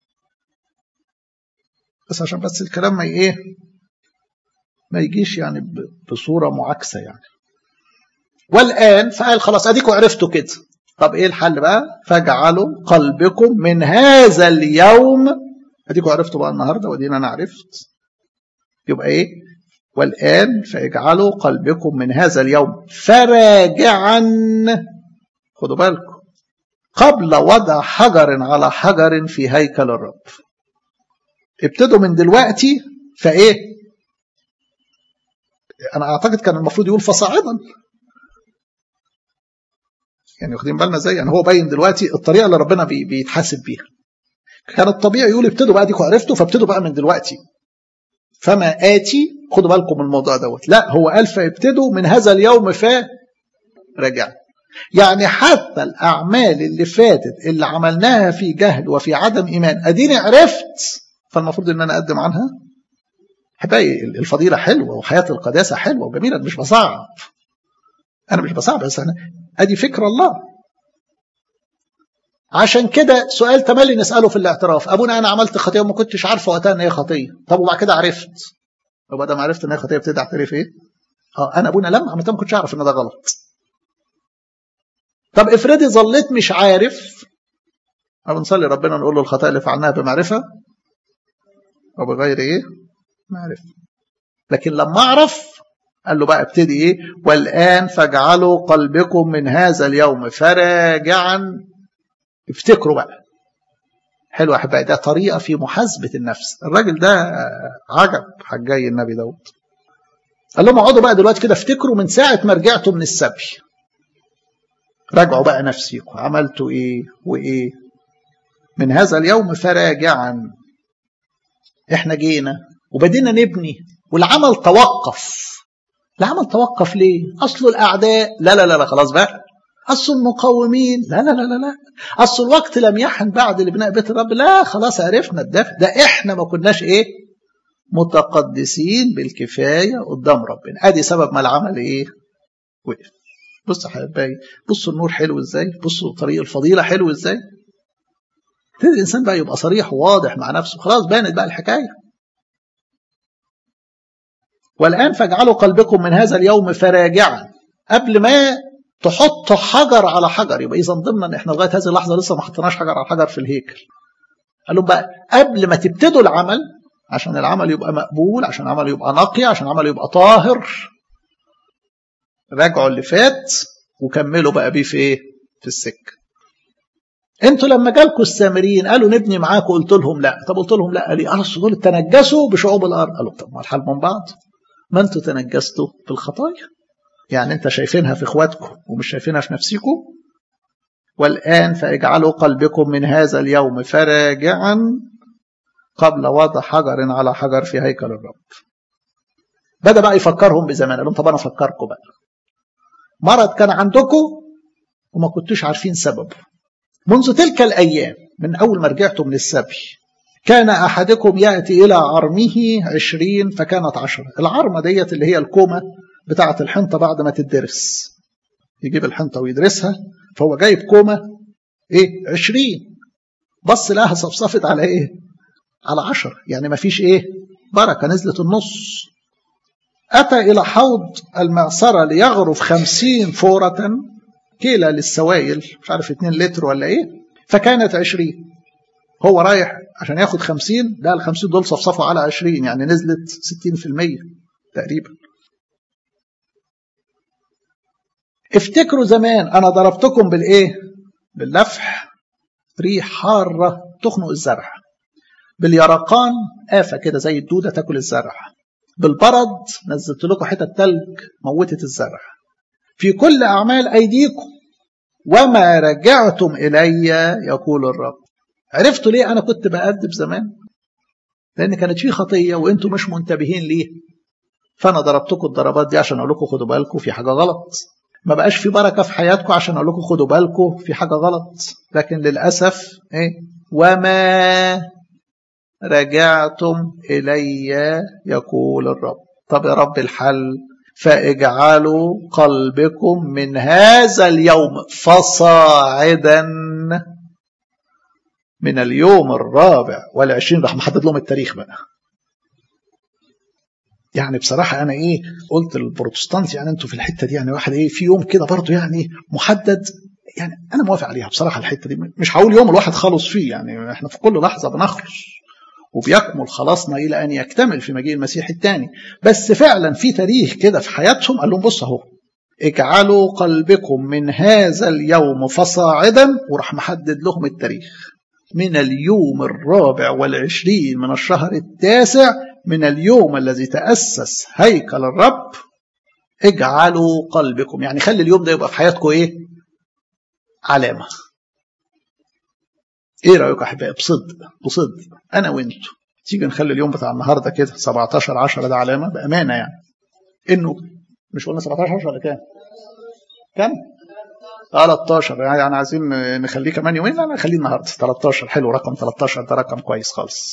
بس عشان بس الكلام ما إيه؟ ما يجيش يعني بصورة معاكسة يعني. والآن فقال خلاص أديكوا عرفتوا كده. طب ايه الحل بقى فاجعلوا قلبكم من هذا اليوم اديكم عرفتوا بقى النهارده ودينا انا عرفت يبقى ايه والان فاجعلوا قلبكم من هذا اليوم فراجعا خدوا بالكم قبل وضع حجر على حجر في هيكل الرب ابتدوا من دلوقتي فايه انا اعتقد كان المفروض يقول فصاعدا يعني واخدين بالنا ازاي يعني هو باين دلوقتي الطريقه اللي ربنا بي بيتحاسب بيها كان الطبيعي يقول ابتدوا بقى ديكوا عرفتوا فابتدوا بقى من دلوقتي فما اتي خدوا بالكم من الموضوع دوت لا هو قال فابتدوا من هذا اليوم ف رجع يعني حتى الاعمال اللي فاتت اللي عملناها في جهل وفي عدم ايمان اديني عرفت فالمفروض ان انا اقدم عنها حبايبي الفضيله حلوه وحياه القداسه حلوه وجميله مش بصعب انا مش بصعب بس انا ادي فكر الله عشان كده سؤال تملي نساله في الاعتراف ابونا انا عملت خطيه وما كنتش عارفه وقتها ان هي خطيه طب وبعد كده عرفت وبعد ما عرفت ان هي خطيه ابتدي اعترف ايه اه انا ابونا لما عملتها ما كنتش اعرف ان ده غلط طب افرضي ظليت مش عارف أو نصلي ربنا نقول له الخطايا اللي فعلناها بمعرفة أو بغير إيه؟ معرفة لكن لما أعرف قال له بقى ابتدي إيه؟ والآن فاجعلوا قلبكم من هذا اليوم فراجعا افتكروا بقى حلو أحبائي ده طريقة في محاسبة النفس الراجل ده عجب حجاي النبي داود قال لهم اقعدوا بقى دلوقتي كده افتكروا من ساعة ما رجعتوا من السبي راجعوا بقى نفسيكم عملتوا ايه وايه من هذا اليوم فراجعا احنا جينا وبدينا نبني والعمل توقف العمل توقف ليه اصل الاعداء لا لا لا, لا خلاص بقى اصل المقاومين لا لا لا لا لا اصل الوقت لم يحن بعد لبناء بيت الرب لا خلاص عرفنا الدفع ده احنا ما كناش ايه متقدسين بالكفايه قدام ربنا ادي سبب ما العمل ايه وقف بص يا حبايبي بصوا النور حلو ازاي بصوا طريق الفضيله حلو ازاي ابتدي الانسان بقى يبقى صريح وواضح مع نفسه خلاص بانت بقى الحكايه والان فاجعلوا قلبكم من هذا اليوم فراجعا قبل ما تحطوا حجر على حجر يبقى اذا ضمن احنا لغايه هذه اللحظه لسه ما حطيناش حجر على حجر في الهيكل قال لهم بقى قبل ما تبتدوا العمل عشان العمل يبقى مقبول عشان العمل يبقى نقي عشان العمل يبقى طاهر راجعوا اللي فات وكملوا بقى بيه في ايه في السكه انتوا لما جالكم السامريين قالوا نبني معاكم قلت لهم لا طب قلت لهم لا قال لي اصل دول تنجسوا بشعوب الارض قالوا طب ما الحال من بعض ما انتوا تنجستوا في الخطايا يعني انت شايفينها في اخواتكم ومش شايفينها في نفسكم والان فاجعلوا قلبكم من هذا اليوم فراجعا قبل وضع حجر على حجر في هيكل الرب بدا بقى يفكرهم بزمان قال لهم طب انا افكركم بقى مرض كان عندكم وما كنتوش عارفين سببه منذ تلك الأيام من أول ما رجعتوا من السبي كان أحدكم يأتي إلى عرمه عشرين فكانت عشرة العرمة ديت اللي هي الكومة بتاعة الحنطة بعد ما تدرس يجيب الحنطة ويدرسها فهو جايب كومة إيه عشرين بص لها صفصفت على إيه على عشر يعني ما فيش إيه بركة نزلت النص أتى إلى حوض المعصرة ليغرف خمسين فورة كيلة للسوائل مش عارف 2 لتر ولا ايه فكانت 20 هو رايح عشان ياخد 50 ده ال 50 دول صفصفوا على 20 يعني نزلت 60% تقريبا افتكروا زمان انا ضربتكم بالايه باللفح ريح حاره تخنق الزرع باليرقان آفة كده زي الدودة تاكل الزرع بالبرد نزلت لكم حتة تلج موتت الزرع في كل أعمال أيديكم وما رجعتم إلي يقول الرب عرفتوا ليه أنا كنت بأدب زمان لأن كانت في خطية وأنتم مش منتبهين ليه فأنا ضربتكم الضربات دي عشان أقول لكم خدوا بالكم في حاجة غلط ما بقاش في بركة في حياتكم عشان أقول لكم خدوا بالكم في حاجة غلط لكن للأسف إيه وما رجعتم إلي يقول الرب طب يا رب الحل فاجعلوا قلبكم من هذا اليوم فصاعدا من اليوم الرابع والعشرين راح محدد لهم التاريخ بقى يعني بصراحة أنا إيه قلت للبروتستانت يعني أنتوا في الحتة دي يعني واحد إيه في يوم كده برضه يعني محدد يعني أنا موافق عليها بصراحة الحتة دي مش هقول يوم الواحد خلص فيه يعني إحنا في كل لحظة بنخلص وبيكمل خلاصنا إلى أن يكتمل في مجيء المسيح الثاني بس فعلا في تاريخ كده في حياتهم قال لهم بص أهو اجعلوا قلبكم من هذا اليوم فصاعدا وراح محدد لهم التاريخ من اليوم الرابع والعشرين من الشهر التاسع من اليوم الذي تأسس هيكل الرب اجعلوا قلبكم يعني خلي اليوم ده يبقى في حياتكم ايه علامة ايه رايكم يا احبائي بصدق بصدق انا وانتوا تيجي نخلي اليوم بتاع النهارده كده 17 10 ده علامه بامانه يعني انه مش قلنا 17 10 ولا كام؟ كام؟ 13 يعني عايزين نخليه كمان يومين لا نخليه النهارده 13 حلو رقم 13 ده رقم كويس خالص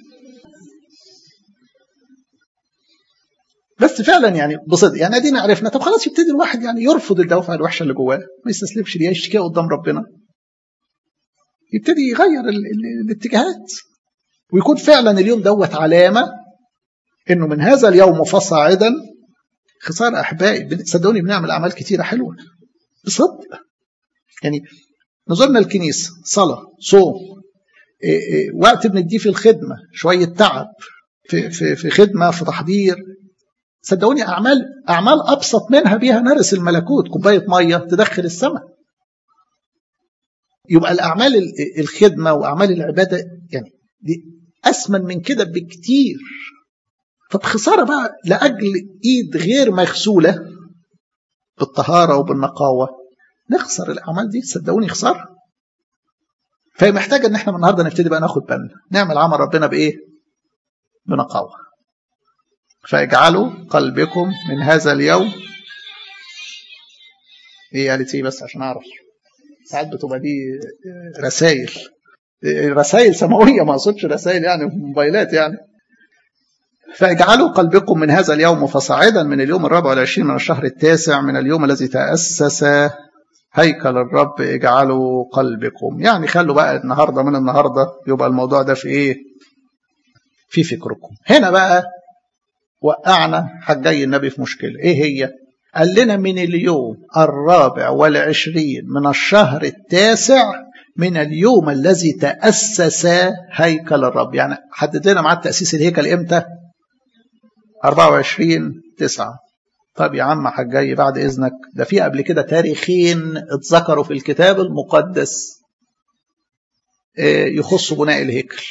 بس فعلا يعني بصدق يعني ادينا عرفنا طب خلاص يبتدي الواحد يعني يرفض الدوافع الوحشه اللي جواه ما يستسلمش ليها يشتكيها قدام ربنا يبتدي يغير ال ال الاتجاهات ويكون فعلا اليوم دوت علامه انه من هذا اليوم فصاعدا خساره احبائي صدقوني بنعمل اعمال كتيره حلوه بصدق يعني نزورنا الكنيسه صلاه صوم إيه إيه وقت بنديه في الخدمه شويه تعب في في في خدمه في تحضير صدقوني اعمال اعمال ابسط منها بيها نرس الملكوت كوبايه ميه تدخل السماء يبقى الاعمال الخدمه واعمال العباده يعني دي اسمن من كده بكتير طب خساره بقى لاجل ايد غير مغسوله بالطهاره وبالنقاوه نخسر الاعمال دي صدقوني خساره فهي محتاجه ان احنا من النهارده نبتدي بقى ناخد بالنا نعمل عمل ربنا بايه بنقاوه فاجعلوا قلبكم من هذا اليوم ايه قالت ايه بس عشان اعرف ساعات بتبقى دي رسائل رسائل سماويه ما اقصدش رسائل يعني موبايلات يعني فاجعلوا قلبكم من هذا اليوم فصاعدا من اليوم الرابع والعشرين من الشهر التاسع من اليوم الذي تأسس هيكل الرب اجعلوا قلبكم يعني خلوا بقى النهارده من النهارده يبقى الموضوع ده في ايه في فكركم هنا بقى وقعنا حجي النبي في مشكله ايه هي قال لنا من اليوم الرابع والعشرين من الشهر التاسع من اليوم الذي تأسس هيكل الرب يعني حدد لنا ميعاد تأسيس الهيكل امتى 24 9 طب يا عم حجاي بعد اذنك ده في قبل كده تاريخين اتذكروا في الكتاب المقدس يخصوا بناء الهيكل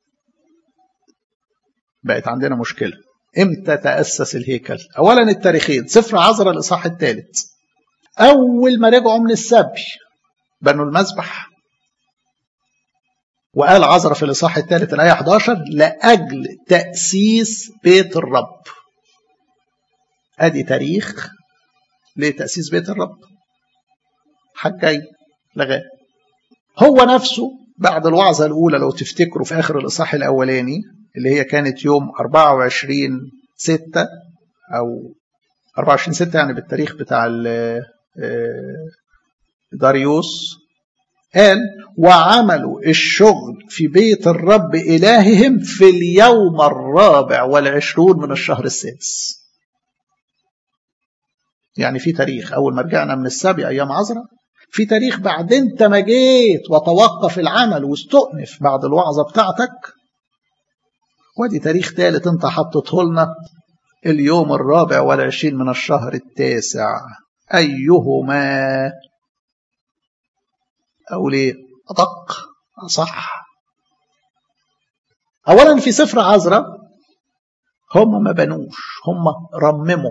بقت عندنا مشكله امتى تأسس الهيكل اولا التاريخين سفر عذراء الاصحاح الثالث اول ما رجعوا من السبي بنوا المذبح وقال عذراء في الاصحاح الثالث الايه 11 لاجل تاسيس بيت الرب ادي تاريخ لتاسيس بيت الرب حجاي لغاه هو نفسه بعد الوعظه الاولى لو تفتكروا في اخر الاصحاح الاولاني اللي هي كانت يوم 24 6 او 24 6 يعني بالتاريخ بتاع داريوس قال وعملوا الشغل في بيت الرب إلههم في اليوم الرابع والعشرون من الشهر السادس يعني في تاريخ أول ما رجعنا من السبي أيام عذراء في تاريخ بعد انت ما جيت وتوقف العمل واستؤنف بعد الوعظة بتاعتك ودي تاريخ ثالث انت حطته لنا اليوم الرابع والعشرين من الشهر التاسع أيهما أو ليه أدق أصح أولا في سفر عذراء هم ما بنوش هم رمموا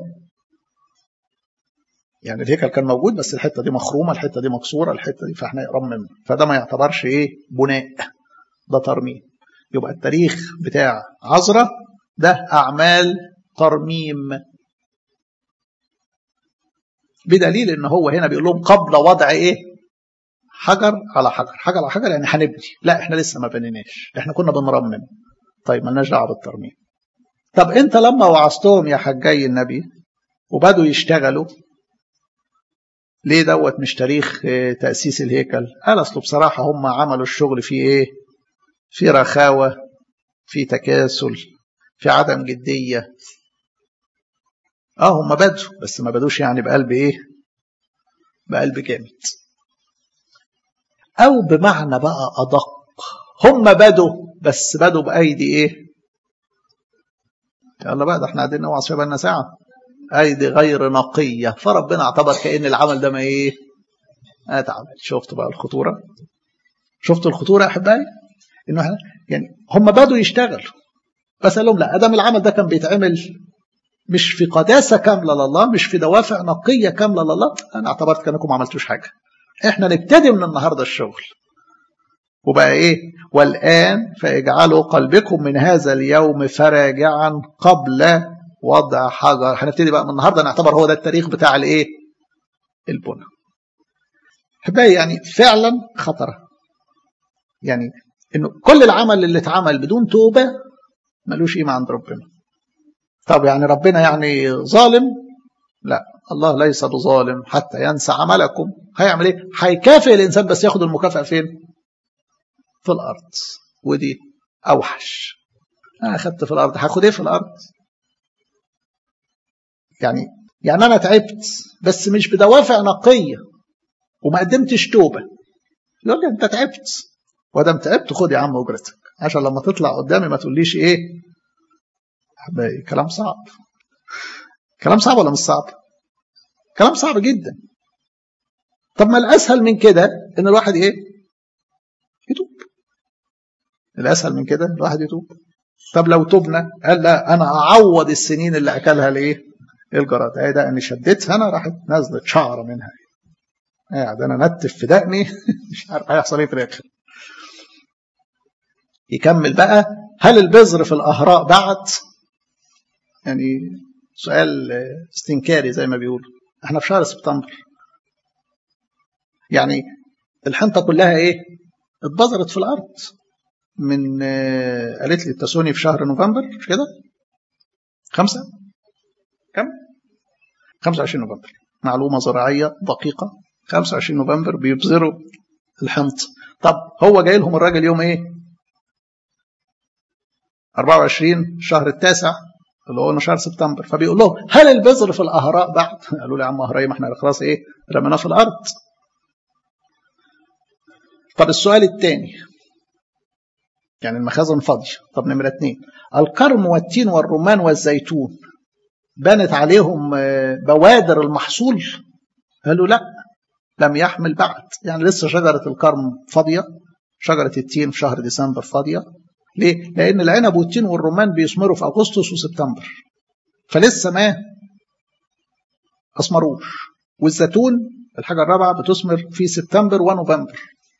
يعني الهيكل كان موجود بس الحته دي مخرومه الحته دي مكسوره الحته دي فاحنا رممنا فده ما يعتبرش ايه بناء ده ترميم يبقى التاريخ بتاع عذراء ده اعمال ترميم بدليل ان هو هنا بيقول لهم قبل وضع ايه حجر على حجر حجر على حجر يعني هنبني لا احنا لسه ما بنيناش احنا كنا بنرمم طيب مالناش دعوه بالترميم طب انت لما وعظتهم يا حجاي النبي وبدوا يشتغلوا ليه دوت مش تاريخ تأسيس الهيكل قال أصله بصراحة هم عملوا الشغل في إيه في رخاوة في تكاسل في عدم جدية اه هم بدوا بس ما بدوش يعني بقلب ايه بقلب جامد او بمعنى بقى ادق هم بدوا بس بدوا بايدي ايه يلا بقى ده احنا قاعدين نوعظ فيها بقالنا ساعه ايدي غير نقيه فربنا اعتبر كان العمل ده ما ايه اتعمل شفتوا بقى الخطوره شفتوا الخطوره يا احبائي انه احنا يعني هم بدوا يشتغلوا بس قال لهم لا ادم العمل ده كان بيتعمل مش في قداسه كامله لله مش في دوافع نقيه كامله لله انا اعتبرت كانكم ما عملتوش حاجه احنا نبتدي من النهارده الشغل وبقى ايه والان فاجعلوا قلبكم من هذا اليوم فراجعا قبل وضع حجر هنبتدي بقى من النهارده نعتبر هو ده التاريخ بتاع الايه البنى احبائي يعني فعلا خطره يعني انه كل العمل اللي اتعمل بدون توبه ملوش قيمه عند ربنا طب يعني ربنا يعني ظالم لا الله ليس بظالم حتى ينسى عملكم هيعمل ايه هيكافئ الانسان بس ياخد المكافاه فين في الارض ودي اوحش انا اخدت في الارض هاخد ايه في الارض يعني يعني انا تعبت بس مش بدوافع نقيه وما قدمتش توبه يقول لي انت تعبت ودام تعبت خد يا عم اجرتك عشان لما تطلع قدامي ما تقوليش ايه حبايبي كلام صعب كلام صعب ولا مش صعب كلام صعب جدا طب ما الاسهل من كده ان الواحد ايه يتوب الاسهل من كده الواحد يتوب طب لو تبنا قال لا انا اعوض السنين اللي اكلها الايه الجراد ايه ده انا شديتها انا راحت نازله شعره منها قاعد انا نتف في دقني مش عارف هيحصل ايه في الاخر يكمل بقى هل البذر في الاهراء بعد يعني سؤال استنكاري زي ما بيقولوا احنا في شهر سبتمبر يعني الحنطه كلها ايه اتبذرت في الارض من قالت لي التسوني في شهر نوفمبر مش كده خمسة كم 25 نوفمبر معلومة زراعية دقيقة 25 نوفمبر بيبذروا الحنط طب هو جاي لهم الراجل يوم ايه 24 شهر التاسع اللي هو شهر سبتمبر فبيقول لهم هل البذر في الاهراء بعد قالوا لي يا عم اهراء ما احنا خلاص ايه رميناه في الارض طب السؤال الثاني يعني المخازن فاضية طب نمرة اتنين الكرم والتين والرمان والزيتون بانت عليهم بوادر المحصول قالوا لا لم يحمل بعد يعني لسه شجرة الكرم فاضية شجرة التين في شهر ديسمبر فاضية ليه؟ لأن العنب والتين والرمان بيثمروا في أغسطس وسبتمبر فلسه ما أثمروش والزيتون الحاجة الرابعة بتثمر في سبتمبر ونوفمبر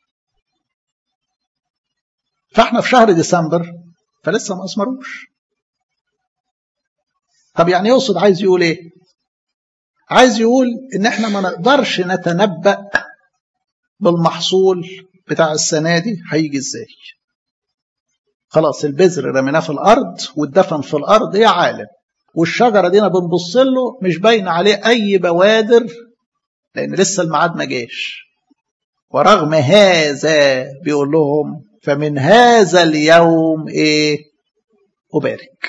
فاحنا في شهر ديسمبر فلسه ما أثمروش طب يعني يقصد عايز يقول ايه عايز يقول ان احنا ما نقدرش نتنبأ بالمحصول بتاع السنة دي هيجي ازاي خلاص البذر رميناه في الارض واتدفن في الارض يا عالم والشجره دي بنبص له مش باين عليه اي بوادر لان لسه الميعاد ما جاش ورغم هذا بيقول لهم فمن هذا اليوم ايه ابارك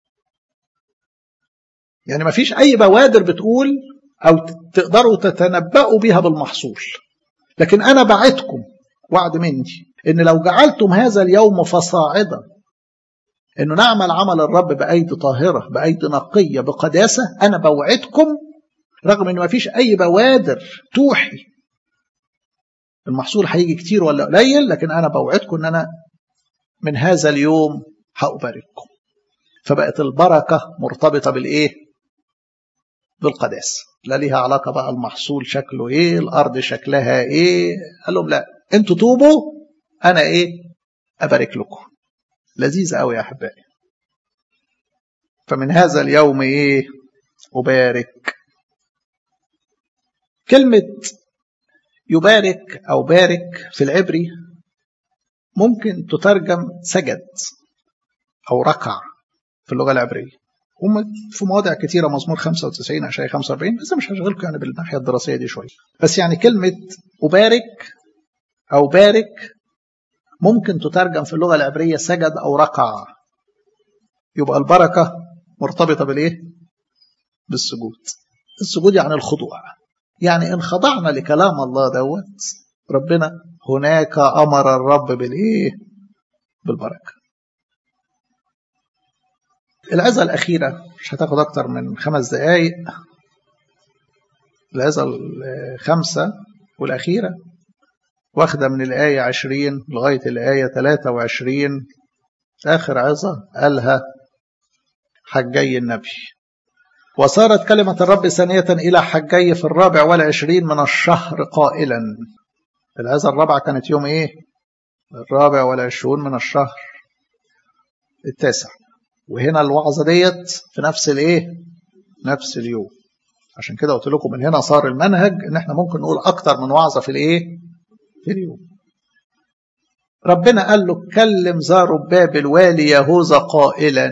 يعني ما فيش اي بوادر بتقول او تقدروا تتنبأوا بها بالمحصول لكن انا بعدكم وعد مني ان لو جعلتم هذا اليوم فصاعدا انه نعمل عمل الرب بايدي طاهره بايدي نقيه بقداسه انا بوعدكم رغم ان ما فيش اي بوادر توحي المحصول هيجي كتير ولا قليل لكن انا بوعدكم ان انا من هذا اليوم هأبارككم فبقت البركه مرتبطه بالايه بالقداسه لا ليها علاقه بقى المحصول شكله ايه الارض شكلها ايه قال لهم لا انتوا توبوا انا ايه ابارك لكم لذيذ قوي يا احبائي فمن هذا اليوم ايه ابارك كلمه يبارك او بارك في العبري ممكن تترجم سجد او ركع في اللغه العبريه في مواضع كتيرة مزمور 95 أشعياء 45 بس مش هشغلكم يعني بالناحية الدراسية دي شوية بس يعني كلمة أبارك أو بارك ممكن تترجم في اللغة العبرية سجد أو ركع يبقى البركة مرتبطة بالإيه؟ بالسجود السجود يعني الخضوع يعني إن خضعنا لكلام الله دوت ربنا هناك أمر الرب بالإيه؟ بالبركة العظة الأخيرة مش هتاخد أكتر من خمس دقايق العظة الخامسة والأخيرة واخدة من الآية عشرين لغاية الآية ثلاثة وعشرين آخر عظة قالها حجي النبي وصارت كلمة الرب ثانية إلى حجي في الرابع والعشرين من الشهر قائلا العظة الرابعة كانت يوم إيه؟ الرابع والعشرون من الشهر التاسع وهنا الوعظة ديت في نفس الإيه؟ نفس اليوم عشان كده قلت لكم من هنا صار المنهج إن إحنا ممكن نقول أكتر من وعظة في الإيه؟ في اليوم ربنا قال له كلم زارباب الوالي يهوذا قائلا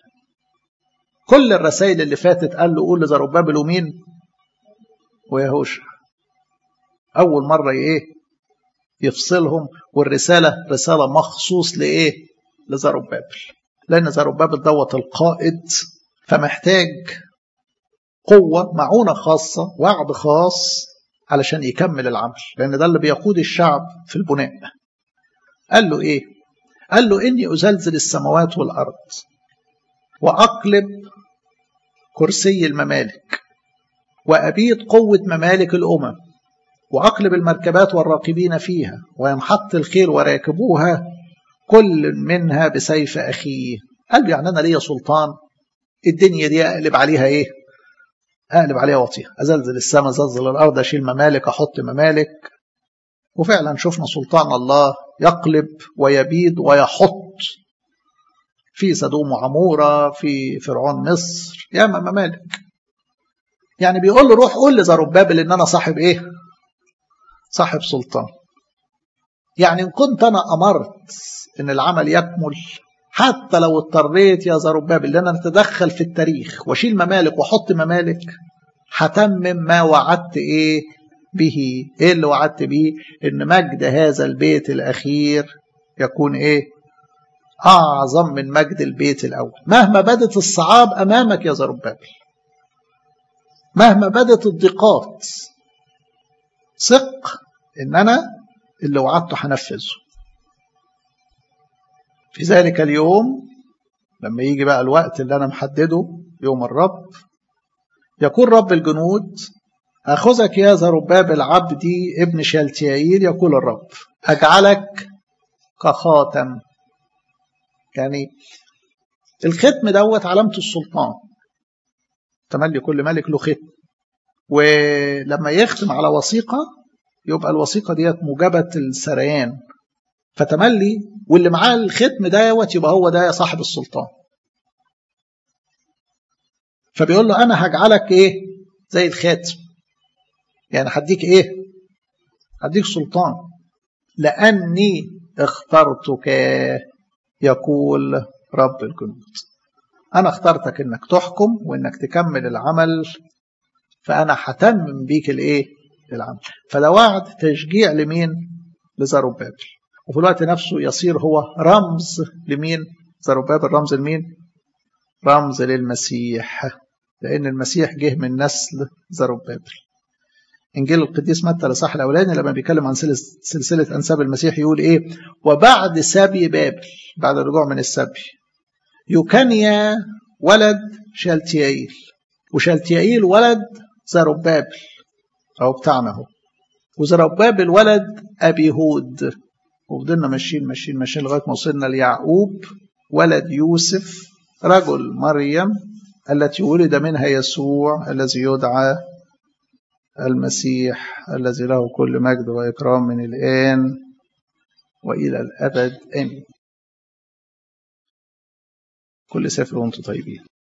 كل الرسائل اللي فاتت قال له قول لزربابل ومين ويهوشع اول مره ايه يفصلهم والرسالة رسالة مخصوص لإيه لزربابل لأن زربابل دوت القائد فمحتاج قوة معونة خاصة وعد خاص علشان يكمل العمل لأن ده اللي بيقود الشعب في البناء قال له إيه قال له إني أزلزل السماوات والأرض وأقلب كرسي الممالك وأبيد قوة ممالك الأمم وأقلب المركبات والراكبين فيها وينحط الخيل وراكبوها كل منها بسيف أخيه قال له يعني أنا ليا سلطان الدنيا دي أقلب عليها إيه أقلب عليها وطيها أزلزل السماء أزلزل الأرض أشيل ممالك أحط ممالك وفعلا شفنا سلطان الله يقلب ويبيد ويحط في سدوم وعمورة في فرعون مصر ياما ممالك يعني بيقول له روح قول لزربابل ان انا صاحب ايه صاحب سلطان يعني ان كنت انا امرت ان العمل يكمل حتى لو اضطريت يا زربابل ان انا اتدخل في التاريخ واشيل ممالك واحط ممالك هتمم ما وعدت ايه به ايه اللي وعدت به ان مجد هذا البيت الاخير يكون ايه اعظم من مجد البيت الاول مهما بدت الصعاب امامك يا زربابل مهما بدت الضيقات ثق ان انا اللي وعدته هنفذه في ذلك اليوم لما يجي بقى الوقت اللي انا محدده يوم الرب يقول رب الجنود اخذك يا زربابل عبدي ابن شالتيائيل يقول الرب اجعلك كخاتم يعني الختم دوت علامه السلطان تملي كل ملك له ختم ولما يختم على وثيقة يبقى الوثيقة ديت موجبة السريان فتملي واللي معاه الختم دوت يبقى هو ده صاحب السلطان فبيقول له أنا هجعلك إيه زي الخاتم يعني هديك إيه هديك سلطان لأني اخترتك يقول رب الجنود أنا اخترتك إنك تحكم وإنك تكمل العمل فأنا هتمم بيك الإيه؟ العمل فده وعد تشجيع لمين؟ لزربابل وفي الوقت نفسه يصير هو رمز لمين؟ زربابل رمز لمين؟ رمز للمسيح لأن المسيح جه من نسل زربابل إنجيل القديس متى الإصحاح الأولاني لما بيتكلم عن سلسلة أنساب المسيح يقول إيه؟ وبعد سبي بابل بعد الرجوع من السبي يوكانيا ولد شالتيائيل وشالتيائيل ولد زربابل أو بتاعنا اهو وزربابل ولد أبي هود وفضلنا ماشيين ماشيين ماشيين لغاية ما وصلنا ليعقوب ولد يوسف رجل مريم التي ولد منها يسوع الذي يدعى المسيح الذي له كل مجد وإكرام من الآن وإلى الأبد آمين كل سفر وانتم طيبين